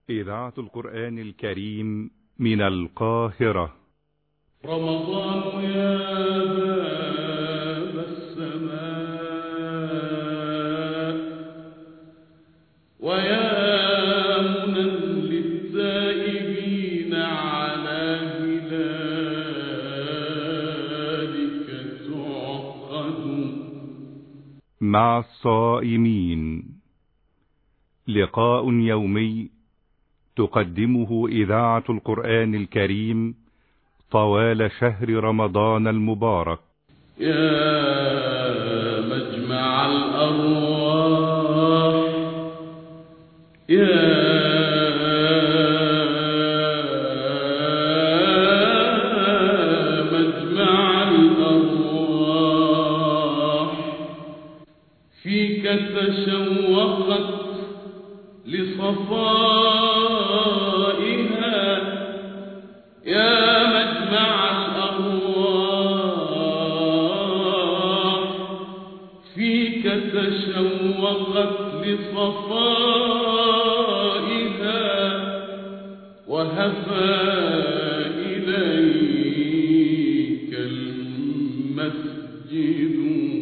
إذاعة القرآن الكريم من القاهرة رمضان يا باب السماء ويا منى للتائبين على هلالك تعقد مع الصائمين لقاء يومي تقدمه إذاعة القرآن الكريم طوال شهر رمضان المبارك يا مجمع الأرواح يا مجمع الأرواح فيك تشوقت لصفائها يا مجمع الأرواح فيك تشوقت لصفائها وهفى إليك المسجد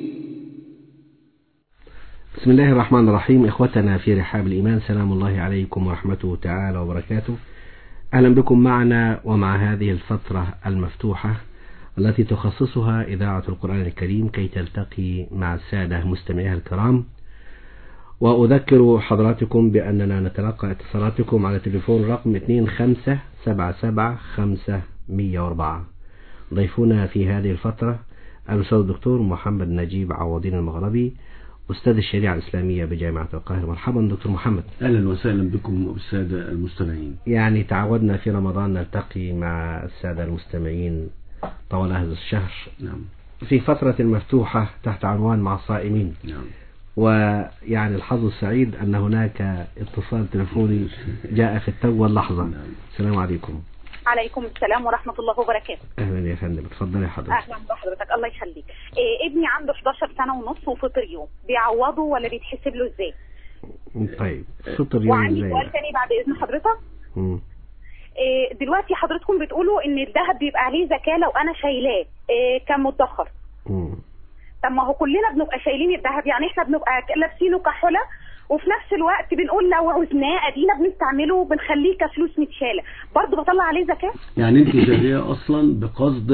بسم الله الرحمن الرحيم إخوتنا في رحاب الإيمان سلام الله عليكم ورحمته تعالى وبركاته أهلا بكم معنا ومع هذه الفترة المفتوحة التي تخصصها إذاعة القرآن الكريم كي تلتقي مع السادة مستمعيها الكرام وأذكر حضراتكم بأننا نتلقى اتصالاتكم على تليفون رقم 2577 ضيفنا في هذه الفترة الأستاذ الدكتور محمد نجيب عوضين المغربي أستاذ الشريعة الإسلامية بجامعة القاهرة مرحبا دكتور محمد اهلا وسهلا بكم بالساده المستمعين يعني تعودنا في رمضان نلتقي مع السادة المستمعين طوال هذا الشهر نعم في فترة مفتوحة تحت عنوان مع الصائمين نعم ويعني الحظ السعيد أن هناك اتصال تلفوني جاء في التو واللحظة نعم. السلام عليكم عليكم السلام ورحمة الله وبركاته أهلا يا فندم اتفضلي حضرتك أهلا بحضرتك الله يخليك إيه ابني عنده 11 سنة ونص وفطر يوم بيعوضه ولا بيتحسب له ازاي طيب فطر يوم وعندي الليل سؤال تاني بعد إذن حضرتك مم. إيه دلوقتي حضرتكم بتقولوا إن الذهب بيبقى عليه زكاة لو أنا شايلاه إيه كان مدخر مم. طب ما هو كلنا بنبقى شايلين الذهب يعني احنا بنبقى لابسينه كحلة وفي نفس الوقت بنقول لو عوزناه ادينا بنستعمله وبنخليه كفلوس متشالة برضه بطلع عليه زكاة يعني انت شاريه اصلا بقصد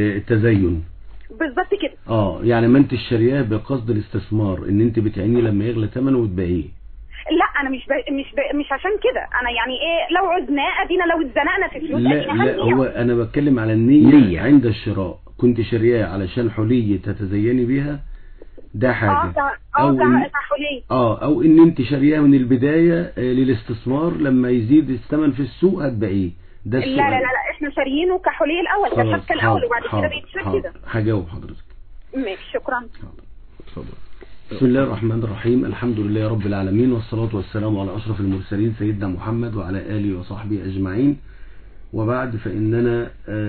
التزين بالظبط كده اه يعني ما انت شارياه بقصد الاستثمار ان انت بتعينيه لما يغلى ثمنه وتبيعيه لا انا مش ب... مش ب... مش عشان كده انا يعني ايه لو عزناه ادينا لو اتزنقنا في فلوس لا ادينا لا هنبيع. هو انا بتكلم على النية نية. عند الشراء كنت شارياه علشان حلية تتزيني بيها ده اه حاجة ده او اه إن- ده تحوليه اه او ان انت شارياه من البداية آه، للاستثمار لما يزيد الثمن في السوق هتبيعيه ده لا السؤال لا لا لا احنا شاريينه كحوليه الاول خلاص كشبكه الاول حاضر، وبعد كده حاضر، بيتشال حاضر. كده هجاوب حضرتك ماشي شكرا اتفضل بسم الله الرحمن الرحيم الحمد لله رب العالمين والصلاة والسلام على أشرف المرسلين سيدنا محمد وعلى آله وصحبه أجمعين وبعد فإننا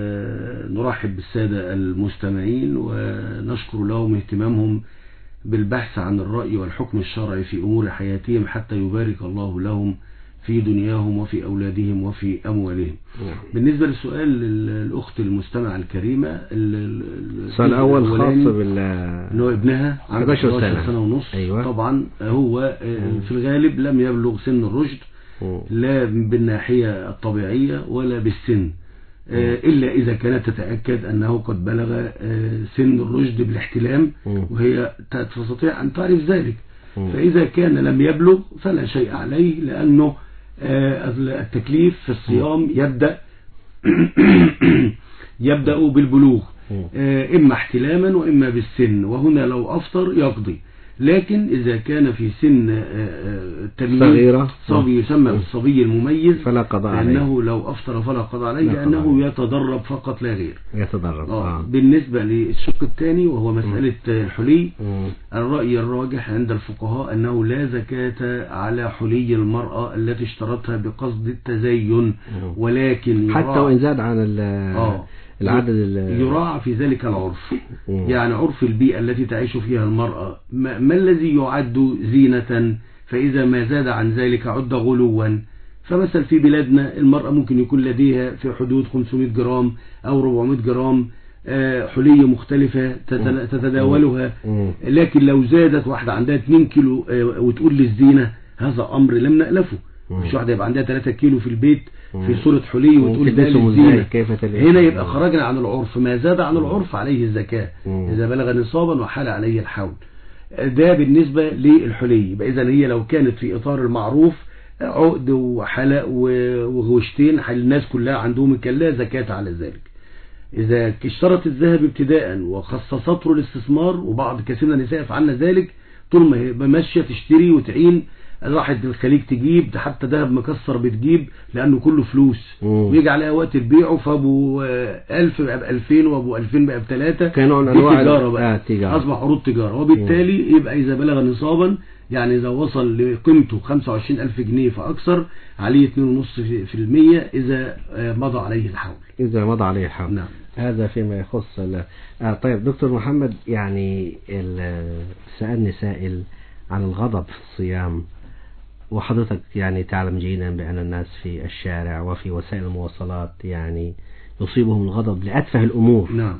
آه، نرحب بالسادة المستمعين ونشكر لهم اهتمامهم بالبحث عن الرأي والحكم الشرعي في أمور حياتهم حتى يبارك الله لهم في دنياهم وفي أولادهم وفي أموالهم بالنسبة للسؤال ال- الأخت المستمعة الكريمة ال- ال- السؤال الأول خاص الأولاني بال ان هو ابنها عنده 11 11 سنة. سنة ونص أيوة. طبعا هو آه، في الغالب لم يبلغ سن الرشد مم. لا بالناحية الطبيعية ولا بالسن آه، إلا إذا كانت تتأكد أنه قد بلغ آه، سن الرشد بالاحتلام مم. وهي تستطيع أن تعرف ذلك مم. فإذا كان لم يبلغ فلا شيء عليه لأنه آه، التكليف في الصيام يبدأ يبدأ بالبلوغ مم. آه، إما احتلاما وإما بالسن وهنا لو أفطر يقضي لكن إذا كان في سن آه، آه، التمييز صغيرة. صبي يسمى بالصبي المميز فلا قضاء عليه. لأنه لو أفطر فلا قضاء عليه لا قضاء لأنه عليه. يتدرب فقط لا غير يتدرب آه. آه. بالنسبة للشق الثاني وهو مسألة الحلي مم. الرأي الراجح عند الفقهاء أنه لا زكاة على حلي المرأة التي اشترتها بقصد التزين ولكن حتى يراعى- وإن زاد عن ال- آه. العدد ال- يراعى في ذلك العرف مم. يعني عرف البيئة التي تعيش فيها المرأة ما, ما الذي يعد زينة فإذا ما زاد عن ذلك عد غلوا فمثلا في بلادنا المرأة ممكن يكون لديها في حدود 500 جرام أو 400 جرام آه، حلية مختلفة تتنا- تتداولها مم. لكن لو زادت واحدة عندها 2 كيلو آه، وتقول للزينة هذا أمر لم نألفه مم. مش واحدة يبقى عندها 3 كيلو في البيت في مم. صورة حلي وتقول ده وتلبسهم للزينة ازاي كيف تلبسهم هنا يبقى خرجنا عن العرف ما زاد عن العرف عليه الزكاة مم. إذا بلغ نصابا وحال عليه الحول ده بالنسبة للحلي يبقى إذا هي لو كانت في إطار المعروف عقد وحلق و- وغوشتين الناس كلها عندهم كان لا زكاة على ذلك إذا اشترت الذهب ابتداء وخصصته للاستثمار وبعض كثير من النساء يفعلن ذلك طول ما هي ماشية تشتري وتعين راحت الخليج تجيب حتى ذهب مكسر بتجيب لأنه كله فلوس مم. ويجي عليها وقت تبيعه فأبو آه، ألف بقى بألفين وأبو ألفين بقى بثلاثة كنوع من دي أنواع تجارة ال- بقى آه، تجارة. أصبح عروض تجارة وبالتالي يبقى إذا بلغ نصابا يعني إذا وصل لقيمته 25 ألف جنيه فأكثر عليه 2.5% إذا آه، مضى عليه الحول إذا مضى عليه الحول نعم. هذا فيما يخص ال- آه طيب دكتور محمد يعني ال- سألني سائل عن الغضب في الصيام وحضرتك يعني تعلم جيدا بأن الناس في الشارع وفي وسائل المواصلات يعني يصيبهم الغضب لأتفه الأمور نعم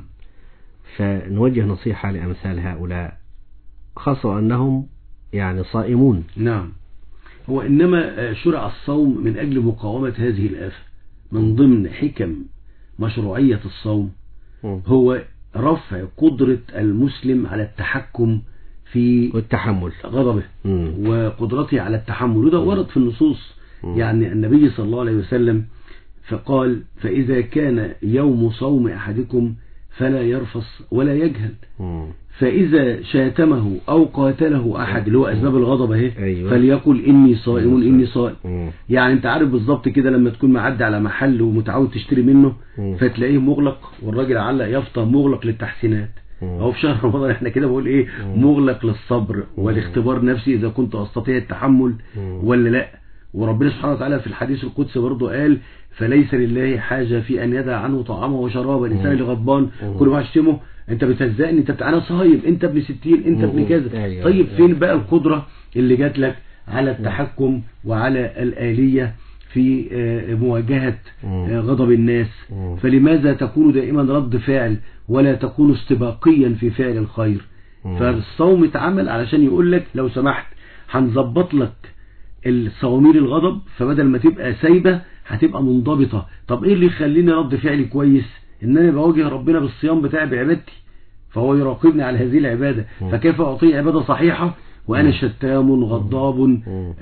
فنوجه نصيحة لأمثال هؤلاء خاصة أنهم يعني صائمون نعم هو إنما آه، شرع الصوم من أجل مقاومة هذه الآفة من ضمن حكم مشروعية الصوم هو رفع قدرة المسلم على التحكم في والتحمل غضبه مم. وقدرته على التحمل وده ورد في النصوص مم. يعني النبي صلى الله عليه وسلم فقال فإذا كان يوم صوم أحدكم فلا يرفص ولا يجهل مم. فإذا شاتمه أو قاتله أحد اللي هو أسباب الغضب أهي أيوة. فليقل إني صائم إني صائم مم. يعني أنت عارف بالظبط كده لما تكون معدي على محل ومتعود تشتري منه مم. فتلاقيه مغلق والراجل علق يافطة مغلق للتحسينات مم. أهو في شهر رمضان احنا كده بقول إيه مغلق للصبر والاختبار نفسي إذا كنت أستطيع التحمل مم. ولا لا وربنا سبحانه وتعالى في الحديث القدسي برضه قال فليس لله حاجة في أن يدع عنه طعامه وشرابه الإنسان اللي غضبان مم. كل ما يشتمه أنت بتهزقني أنت بت- أنا صايم أنت ابن ستين أنت ابن مم. كذا أيوة. طيب أيوة. فين بقى القدرة اللي جات لك على التحكم وعلى الآلية في آه، مواجهة مم. آه، غضب الناس مم. فلماذا تكون دائما رد فعل ولا تكون استباقيا في فعل الخير مم. فالصوم اتعمل علشان يقول لك لو سمحت هنظبط لك الصواميل الغضب فبدل ما تبقى سايبة هتبقى منضبطة طب ايه اللي يخليني رد فعلي كويس ان انا بواجه ربنا بالصيام بتاعي بعبادتي فهو يراقبني على هذه العبادة مم. فكيف اعطيه عبادة صحيحة وانا شتام غضاب مم.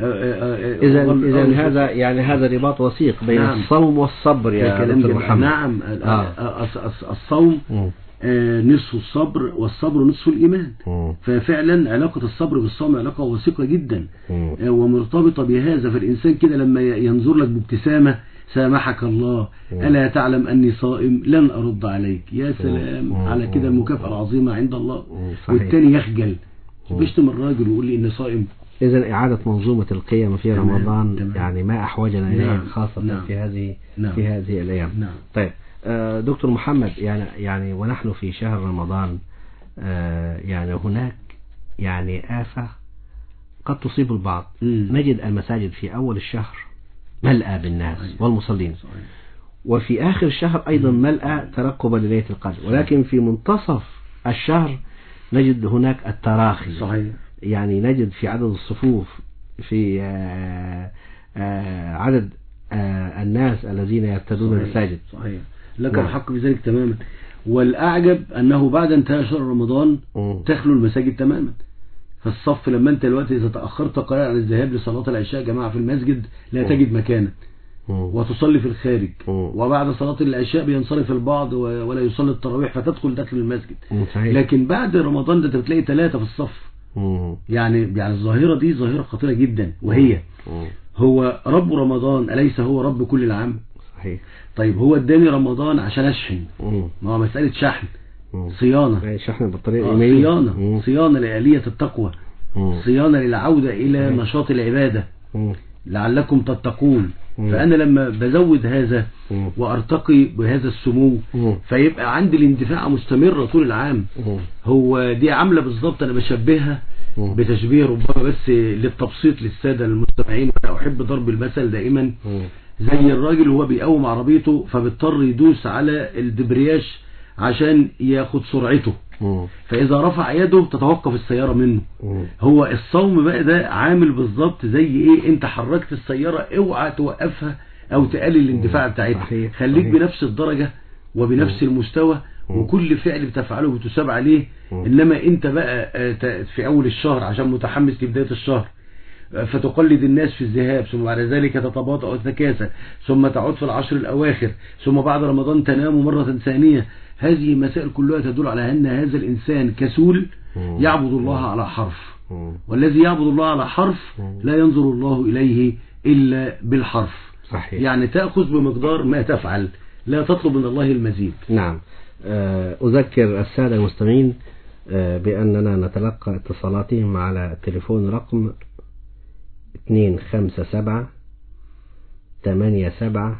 إذا أغل- إذا أغل- هذا يعني هذا رباط وثيق بين نعم. الصوم والصبر يا كلام دكتور جميل. محمد نعم آه. الص- الص- الصوم مم. آه، نصف الصبر والصبر نصف الإيمان مم. ففعلا علاقة الصبر بالصوم علاقة وثيقة جدا مم. آه، ومرتبطة بهذا فالإنسان كده لما ي- ينظر لك بابتسامة سامحك الله مم. ألا تعلم أني صائم لن أرد عليك يا سلام مم. على كده المكافأة العظيمة عند الله مم. صحيح. والتاني يخجل مم. بيشتم الراجل ويقول لي إني صائم إذا إعادة منظومة القيم في تمام، رمضان تمام. يعني ما أحوجنا إليه نعم، خاصة نعم. في هذه نعم. في هذه الأيام نعم. طيب آه، دكتور محمد يعني يعني ونحن في شهر رمضان آه، يعني هناك يعني آفة قد تصيب البعض مم. نجد المساجد في أول الشهر ملأى بالناس صحيح. والمصلين صحيح. وفي آخر الشهر أيضا ملأى ترقبا لليلة القدر ولكن في منتصف الشهر نجد هناك التراخي صحيح يعني نجد في عدد الصفوف في آه، آه، عدد آه، الناس الذين يرتدون صحيح. المساجد صحيح لك نعم. الحق في ذلك تماما والأعجب أنه بعد انتهاء شهر رمضان مم. تخلو المساجد تماما فالصف لما انت دلوقتي اذا تاخرت قليلا عن الذهاب لصلاه العشاء جماعه في المسجد لا مم. تجد مكانا مم. وتصلي في الخارج مم. وبعد صلاه العشاء بينصرف البعض و- ولا يصلي التراويح فتدخل داخل المسجد مم. صحيح لكن بعد رمضان ده انت بتلاقي ثلاثه في الصف مم. يعني يعني الظاهره دي ظاهره خطيره جدا وهي مم. هو رب رمضان اليس هو رب كل العام صحيح طيب هو اداني رمضان عشان اشحن مم. ما هو مساله شحن مم. صيانه يعني شحن البطارية آه، الإيمانية صيانه مم. صيانه لآلية التقوى مم. صيانة للعودة إلى صحيح. نشاط العبادة مم. لعلكم تتقون مم. فأنا لما بزود هذا مم. وأرتقي بهذا السمو مم. فيبقى عندي الاندفاع مستمرة طول العام مم. هو دي عاملة بالظبط أنا بشبهها مم. بتشبيه ربما بس للتبسيط للسادة المستمعين وأنا أحب ضرب المثل دائما مم. زي الراجل وهو بيقوم عربيته فبيضطر يدوس على الدبرياش عشان ياخد سرعته مم. فإذا رفع يده تتوقف السيارة منه مم. هو الصوم بقى ده عامل بالظبط زي ايه انت حركت السيارة اوعى توقفها او تقلل الاندفاع بتاعتها صحيح، خليك صحيح. بنفس الدرجة وبنفس المستوى مم. وكل فعل بتفعله بتساب عليه مم. انما انت بقى آه، ت- في اول الشهر عشان متحمس لبداية الشهر آه، فتقلد الناس في الذهاب ثم بعد ذلك تتباطأ وتتكاسل ثم تعود في العشر الأواخر ثم بعد رمضان تنام مرة ثانية هذه مسائل كلها تدل على أن هذا الإنسان كسول مم. يعبد الله على حرف مم. والذي يعبد الله على حرف مم. لا ينظر الله إليه إلا بالحرف صحيح يعني تأخذ بمقدار ما تفعل لا تطلب من الله المزيد نعم آه، أذكر السادة المستمعين آه، بأننا نتلقى اتصالاتهم على التليفون رقم 257 87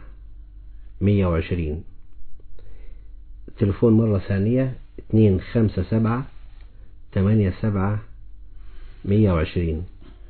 120 تليفون مرة ثانية 257 87 120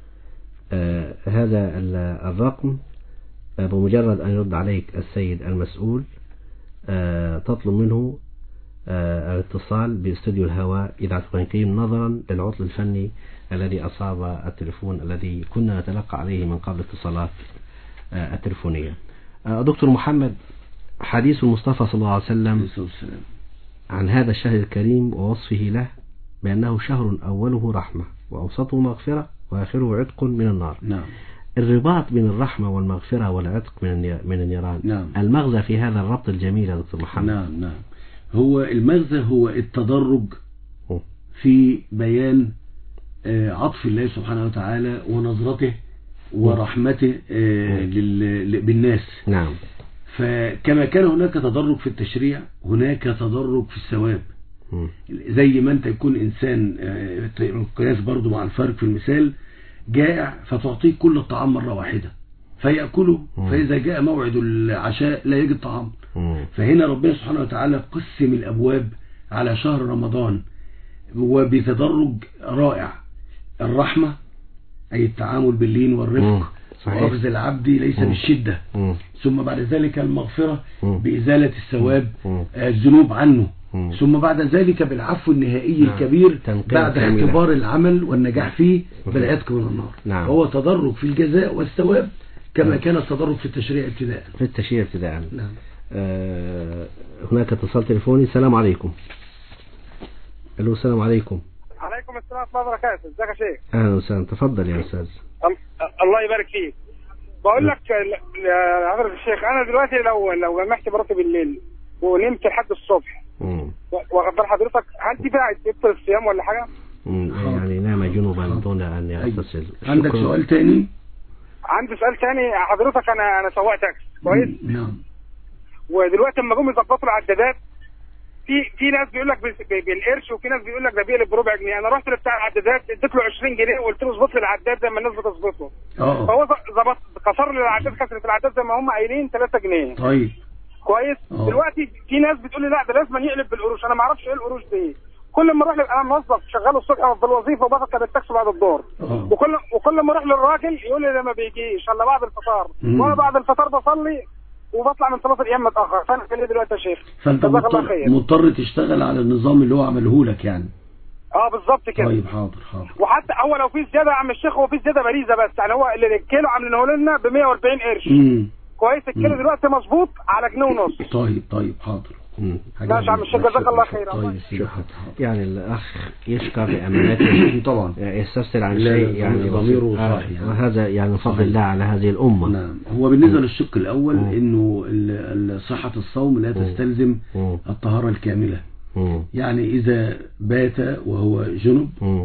آه، هذا ال- الرقم آه، بمجرد أن يرد عليك السيد المسؤول آه، تطلب منه آه، الاتصال باستوديو الهواء إذاعة قنقيم نظرا للعطل الفني الذي أصاب التليفون الذي كنا نتلقى عليه من قبل اتصالات آه، التليفونية آه، دكتور محمد حديث المصطفى صلى الله عليه وسلم والسلام عن هذا الشهر الكريم ووصفه له بأنه شهر أوله رحمة وأوسطه مغفرة وآخره عتق من النار نعم الرباط بين الرحمة والمغفرة والعتق من الني- من النيران نعم. المغزى في هذا الربط الجميل يا دكتور محمد نعم نعم هو المغزى هو التدرج مم. في بيان آه، عطف الله سبحانه وتعالى ونظرته ورحمته آه، لل- ل- بالناس نعم فكما كان هناك تدرج في التشريع هناك تدرج في الثواب مم. زي ما انت يكون انسان آه، القياس برضو مع الفرق في المثال جائع فتعطيه كل الطعام مرة واحدة فيأكله مم. فإذا جاء موعد العشاء لا يجد طعام مم. فهنا ربنا سبحانه وتعالى قسم الأبواب على شهر رمضان وبتدرج رائع الرحمة أي التعامل باللين مم. والرفق صحيح. وأخذ العبد ليس مم. بالشدة مم. ثم بعد ذلك المغفرة مم. بإزالة الثواب مم. آه، الذنوب عنه مم. ثم بعد ذلك بالعفو النهائي نعم. الكبير تنقية بعد كاملة. اختبار العمل والنجاح فيه مم. بالعتق من النار نعم. هو تدرج في الجزاء والثواب كما نعم. كان التدرج في التشريع ابتداء في التشريع ابتداء نعم آه هناك اتصال تليفوني السلام عليكم الو السلام عليكم عليكم السلام ورحمه الله وبركاته ازيك يا شيخ اهلا وسهلا تفضل يا استاذ ال- الله يبارك فيك بقول لك ل- يا حضرة الشيخ انا دلوقتي لو لو جمعت مراتي بالليل ونمت لحد الصبح مم. و- واخد بال حضرتك هل دي بقى يبطل الصيام ولا حاجه؟ مم. يعني نام جنوبا دون ان يغتسل عندك شكراً. سؤال تاني عندي سؤال تاني حضرتك انا انا سواق تاكسي كويس نعم ودلوقتي لما جم يظبطوا العدادات في في ناس بيقول لك بس- ب- بالقرش وفي ناس بيقول لك ده بيقلب بربع جنيه انا رحت لبتاع العدادات اديت له 20 جنيه وقلت له اظبط لي العداد زي ما الناس بتظبطه اه فهو ظ- ظبط كسر لي العداد كسرت العداد زي ما هم قايلين 3 جنيه طيب كويس اه. دلوقتي في ناس بتقول لي لا ده لازم يقلب بالقروش انا ما اعرفش ايه القروش دي كل ما اروح ل- انا موظف شغال الصبح في الوظيفه وبفكر التاكسي بعد الظهر اه. وكل وكل ما اروح للراجل يقول لي ده ما بيجيش الا بعد الفطار مم. وانا بعد الفطار بصلي وبطلع من صلاه الايام متاخر فانا كان دلوقتي يا شيخ فانت جزاك الله مضطر, خير مضطر تشتغل على النظام اللي هو عمله لك يعني اه بالظبط كده طيب حاضر حاضر وحتى هو لو في زياده يا عم الشيخ هو في زياده باريزه بس يعني هو اللي الكيلو عاملينه لنا ب 140 قرش امم كويس الكيلو مم. دلوقتي مظبوط على جنيه ونص طيب طيب حاضر مم. ماشي يا عم الشيخ جزاك الله خير طيب سيدي حاضر حاضر. يعني الاخ يشكر بامانته طبعا يستفسر عن لا، شيء لا، يعني ضميره بسيط. آه، صاحي يعني. وهذا يعني من فضل صحيح. الله على هذه الامه نعم هو بالنسبة للشق الأول مم. إنه ال- ال- صحة الصوم لا تستلزم مم. الطهارة الكاملة مم. يعني إذا بات وهو جنب مم.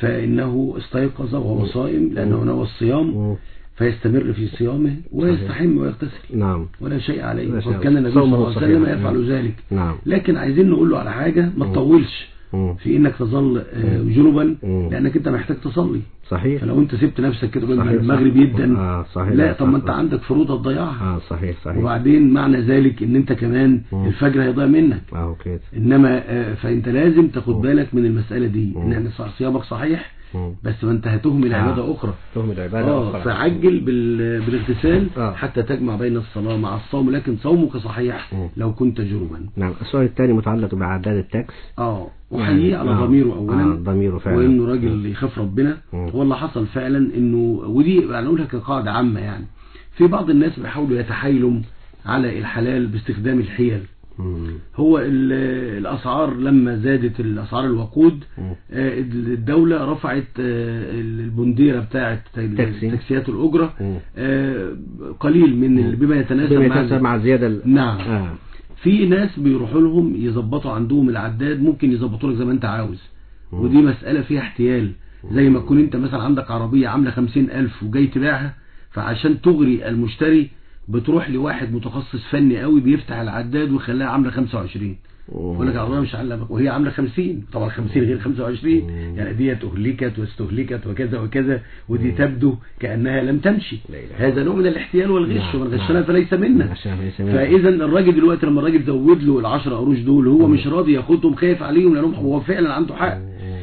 فإنه استيقظ وهو صائم لأنه نوى الصيام مم. فيستمر في صيامه ويستحم ويغتسل نعم ولا شيء عليه لا شيء. وكان النبي صلى الله صومه عليه وسلم صحيح. يفعل ذلك نعم لكن عايزين نقول له على حاجة ما تطولش مم. في إنك تظل آه، جنبا مم. لأنك أنت محتاج تصلي صحيح فلو أنت سبت نفسك كده قبل صحيح، المغرب صح. جدا آه، صحيح. لا لا، طب ما صح. أنت عندك فروض هتضيعها اه صحيح صحيح وبعدين معنى ذلك ان انت كمان مم. الفجر هيضيع منك اه كده انما آه، فانت لازم تاخد مم. بالك من المسألة دي مم. ان يعني صح- صيامك صحيح مم. بس ما انت هتهمل آه. عباده اخرى تهم العبادة اه أخرى. فعجل بال... بالاغتسال آه. حتى تجمع بين الصلاه مع الصوم لكن صومك صحيح مم. لو كنت جنبا نعم السؤال الثاني متعلق بعداد التاكس اه وحييه على آه. ضميره اولا آه، ضميره فعلا وانه راجل يخاف ربنا مم. هو اللي حصل فعلا انه ودي انا اقولها كقاعده عامه يعني في بعض الناس بيحاولوا يتحايلوا على الحلال باستخدام الحيل مم. هو ال- الاسعار لما زادت الاسعار الوقود مم. آه، الدولة رفعت آه، البنديرة بتاعت تاكسي. تاكسيات الأجرة مم. آه، قليل من ال- بما يتناسب بما مع يتناسب مع الزيادة ال- نعم آه. في ناس بيروحوا لهم يظبطوا عندهم العداد ممكن يظبطوا لك زي ما انت عاوز مم. ودي مسألة فيها احتيال زي ما تكون انت مثلا عندك عربية عاملة خمسين ألف وجاي تبيعها فعشان تغري المشتري بتروح لواحد متخصص فني قوي بيفتح العداد ويخليها عاملة 25 يقول لك العربية مش عاملة وهي عاملة 50 طبعا 50 غير 25 يعني ديت أهلكت واستهلكت وكذا وكذا ودي تبدو كأنها لم تمشي لا إله هذا نوع من الاحتيال والغش نعم، ومن نعم. غشنا فليس منا عشان ليس منه. فاذا الراجل دلوقتي لما الراجل زود له العشرة قروش دول هو مش راضي ياخدهم خايف عليهم لانهم هو فعلا عنده حق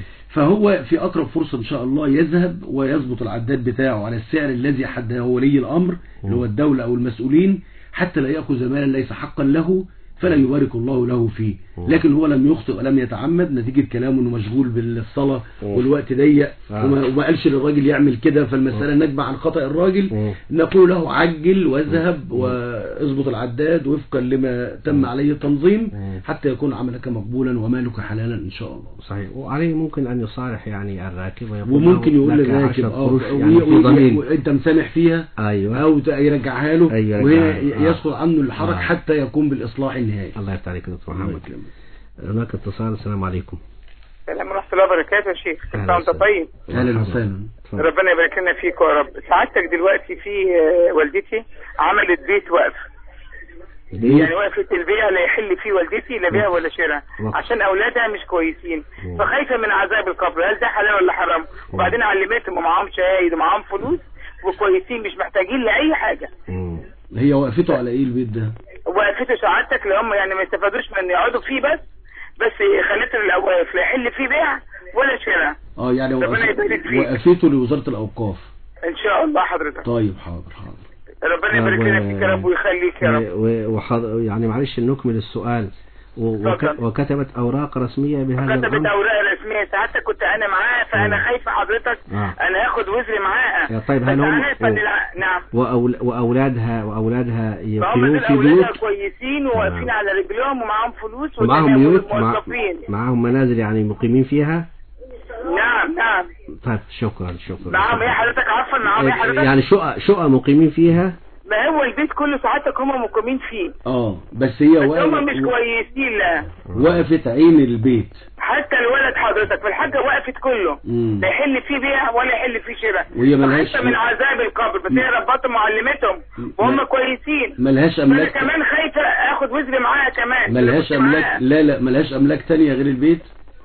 فهو في اقرب فرصه ان شاء الله يذهب ويظبط العداد بتاعه على السعر الذي حدده ولي الامر اللي هو الدوله او المسؤولين حتى لا ياخذ مالا ليس حقا له فلا يبارك الله له فيه لكن هو لم يخطئ ولم يتعمد نتيجة كلامه انه مشغول بالصلاة والوقت ضيق آه. وما, وما قالش للراجل يعمل كده فالمسألة نجمع عن خطأ الراجل مم. نقول له عجل واذهب واظبط العداد وفقا لما تم عليه التنظيم مم. حتى يكون عملك مقبولا ومالك حلالا ان شاء الله صحيح وعليه ممكن أن يصالح يعني الراكب ويقول وممكن له يقول لك للراكب 10 اه قروش و- يعني في و- ضمين وانت مسامح فيها أيوه او ت- يرجعها له أيوة وهي يرجعها له. آه. يسقط عنه الحرج آه. حتى يقوم بالاصلاح النهائي الله يفتح عليك يا دكتور الله محمد يكرمك. هناك اتصال السلام عليكم السلام ورحمه الله وبركاته يا شيخ أهلا انت وانت وسهلا. طيب اهلا وسهلا اتفضل. ربنا يبارك لنا فيك يا رب سعادتك دلوقتي في آه، والدتي عملت بيت وقف ليه؟ يعني وقفت البيع لا يحل فيه والدتي لا بيع ولا شراء وقف. عشان اولادها مش كويسين مم. فخايفه من عذاب القبر هل ده حلال ولا حرام وبعدين علمتهم ومعاهم شهايد ومعاهم فلوس وكويسين مش محتاجين لاي حاجه مم. هي وقفته على ايه البيت ده وقفته سعادتك اللي هم يعني ما يستفادوش من يقعدوا فيه بس بس خلت الاوقاف لا يحل فيه بيع ولا شراء اه يعني ربنا وقف- يبارك فيك. وقفته لوزارة الاوقاف ان شاء الله حضرتك طيب حاضر حاضر ربنا يبارك لنا فيك يا رب ويخليك يا رب و- وحض... يعني معلش نكمل السؤال و... وك... اتفضل. وكتبت أوراق رسمية بهذا كتبت الأمر اوراق رسميه ساعتك كنت انا معاها فانا مم. خايفه حضرتك آه. انا هاخد وزري معاها يا طيب، هل بس هم- عارفه ان الع- نعم وأول... وأولادها وأولادها فهم يقيمون دول في اولادها بيوت كويسين وواقفين آه. على رجلهم ومعاهم فلوس ومعهم والدنيا بيوت مع... موظفين معهم منازل يعني مقيمين فيها نعم نعم طيب شكرا شكرا معاهم ايه حضرتك عارفه معاهم ايه حضرتك يعني شقق شقق مقيمين فيها ما هو البيت كله ساعتك هم مقيمين فيه اه بس هي بس هم مش وقفت كويسين لا وقفت عين البيت حتى الولد حضرتك في الحاجه وقفت كله مم. لا يحل فيه بيع ولا يحل فيه شراء وهي ملهاش- حتى من عذاب القبر بس هي ربطهم معلمتهم وهم ما- كويسين ملهاش انا املاك كمان خايفه اخد وزري معاها كمان ملهاش أنا كنت املاك معاها. لا لا ملهاش املاك تانية غير البيت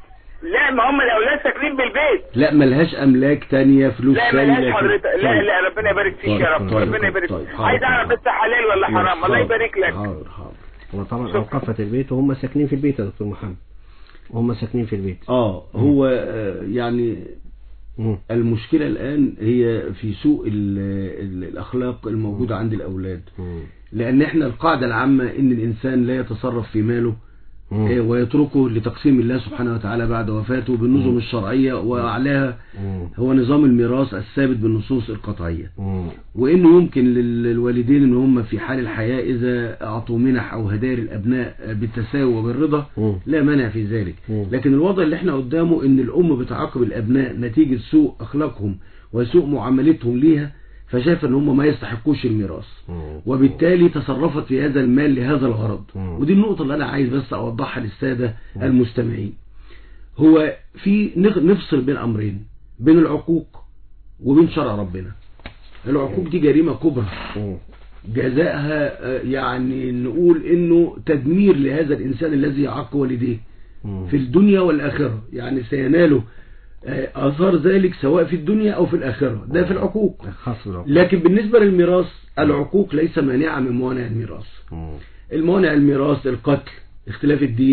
لا ما هم الاولاد ساكنين بالبيت لا ملهاش املاك تانية فلوس لا تانية ملهاش حضرتك لا طيب. لا ربنا يبارك فيك طيب، يا رب طيب، ربنا يبارك طيب، فيك حاضر، عايز اعرف حاضر. بس حلال ولا حرام الله حاضر، يبارك لك حاضر حاضر وطبعا أوقفت البيت وهم ساكنين في البيت يا دكتور محمد وهم ساكنين في البيت اه هو آه، يعني مم. المشكلة الآن هي في سوء ال- ال- الأخلاق الموجودة عند الأولاد مم. لأن احنا القاعدة العامة إن الإنسان لا يتصرف في ماله مم. آه، ويتركه لتقسيم الله سبحانه وتعالى بعد وفاته بالنظم الشرعية وأعلاها مم. هو نظام الميراث الثابت بالنصوص القطعية مم. وانه يمكن لل- للوالدين ان هم في حال الحياة اذا اعطوا منح او هدايا للابناء بالتساوي وبالرضا مم. لا مانع في ذلك مم. لكن الوضع اللي احنا قدامه ان الام بتعاقب الابناء نتيجة سوء اخلاقهم وسوء معاملتهم ليها فشايفه ان هم ما يستحقوش الميراث مم. وبالتالي تصرفت في هذا المال لهذا الغرض مم. ودي النقطة اللي انا عايز بس اوضحها للسادة المستمعين هو في نغ- نفصل بين امرين بين العقوق وبين شرع ربنا العقوق دي جريمة كبرى مم. جزائها آه، يعني نقول انه تدمير لهذا الانسان الذي يعق والديه مم. في الدنيا والاخرة يعني سيناله آه، اثار ذلك سواء في الدنيا او في الاخرة ده في العقوق خاص بالعقوق. لكن بالنسبة للميراث العقوق ليس مانعة من موانع الميراث مم. الموانع الميراث القتل اختلاف الدين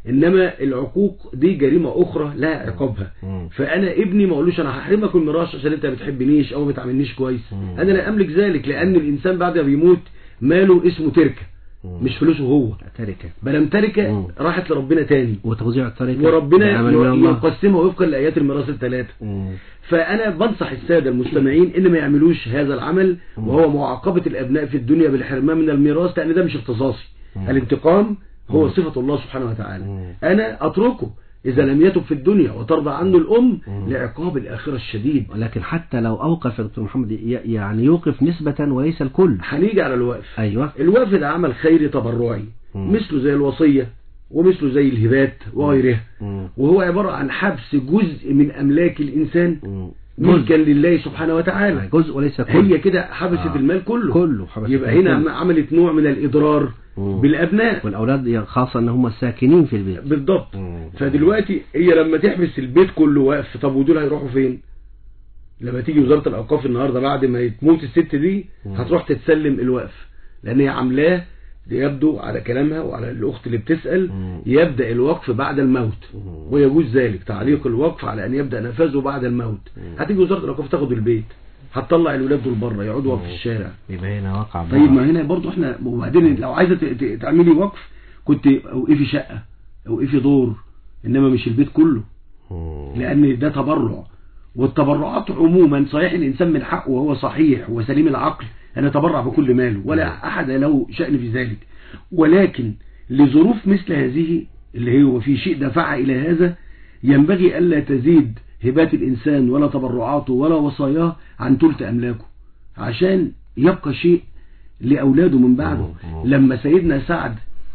انما العقوق دي جريمه اخرى لها عقابها مم. فانا ابني ما اقولوش انا هحرمك من الميراث عشان انت ما بتحبنيش او ما بتعاملنيش كويس مم. انا لا املك ذلك لان الانسان بعد ما بيموت ماله اسمه تركه مم. مش فلوسه هو تركة بلام تركه مم. راحت لربنا تاني وتوزيع التركة وربنا بعمل من الله. يقسمها وفقا لايات الميراث الثلاثه مم. فانا بنصح الساده المستمعين ان ما يعملوش هذا العمل وهو معاقبه الابناء في الدنيا بالحرمان من الميراث لان ده مش اختصاصي مم. الانتقام هو مم. صفه الله سبحانه وتعالى مم. انا اتركه اذا لم يتب في الدنيا وترضى عنه الام مم. لعقاب الاخره الشديد ولكن حتى لو أوقف يا دكتور محمد ي- يعني يوقف نسبة وليس الكل هنيجي على الوقف أيوة الوقف ده عمل خيري تبرعي مم. مثله زي الوصيه ومثله زي الهبات وغيرها مم. وهو عباره عن حبس جزء من املاك الانسان مم. ملكا لله سبحانه وتعالى جزء وليس كل هي كده حبست آه. المال كله كله حبست يبقى المال هنا كله. عملت نوع من الإضرار مم. بالأبناء والأولاد خاصة أن هم الساكنين في البيت بالضبط مم. فدلوقتي هي لما تحبس البيت كله واقف طب ودول هيروحوا فين لما تيجي وزارة الأوقاف النهاردة بعد ما تموت الست دي مم. هتروح تتسلم الوقف لأن هي عاملاه يبدو على كلامها وعلى الأخت اللي بتسأل مم. يبدأ الوقف بعد الموت مم. ويجوز ذلك تعليق الوقف على أن يبدأ نفاذه بعد الموت هتيجي وزارة الأوقاف تاخد البيت هتطلع الولاد دول بره يقعدوا وقف في الشارع يبقى هنا وقع طيب ضرر. ما هنا برضو احنا وبعدين لو عايزه ت- ت- تعملي وقف كنت اوقفي شقه اوقفي دور انما مش البيت كله مم. لان ده تبرع والتبرعات عموما صحيح الانسان من حقه وهو صحيح وسليم العقل ان يتبرع بكل ماله ولا احد له شان في ذلك ولكن لظروف مثل هذه اللي هو في شيء دفعها الى هذا ينبغي الا تزيد هبات الانسان ولا تبرعاته ولا وصاياه عن ثلث املاكه عشان يبقى شيء لاولاده من بعده مم. لما سيدنا سعد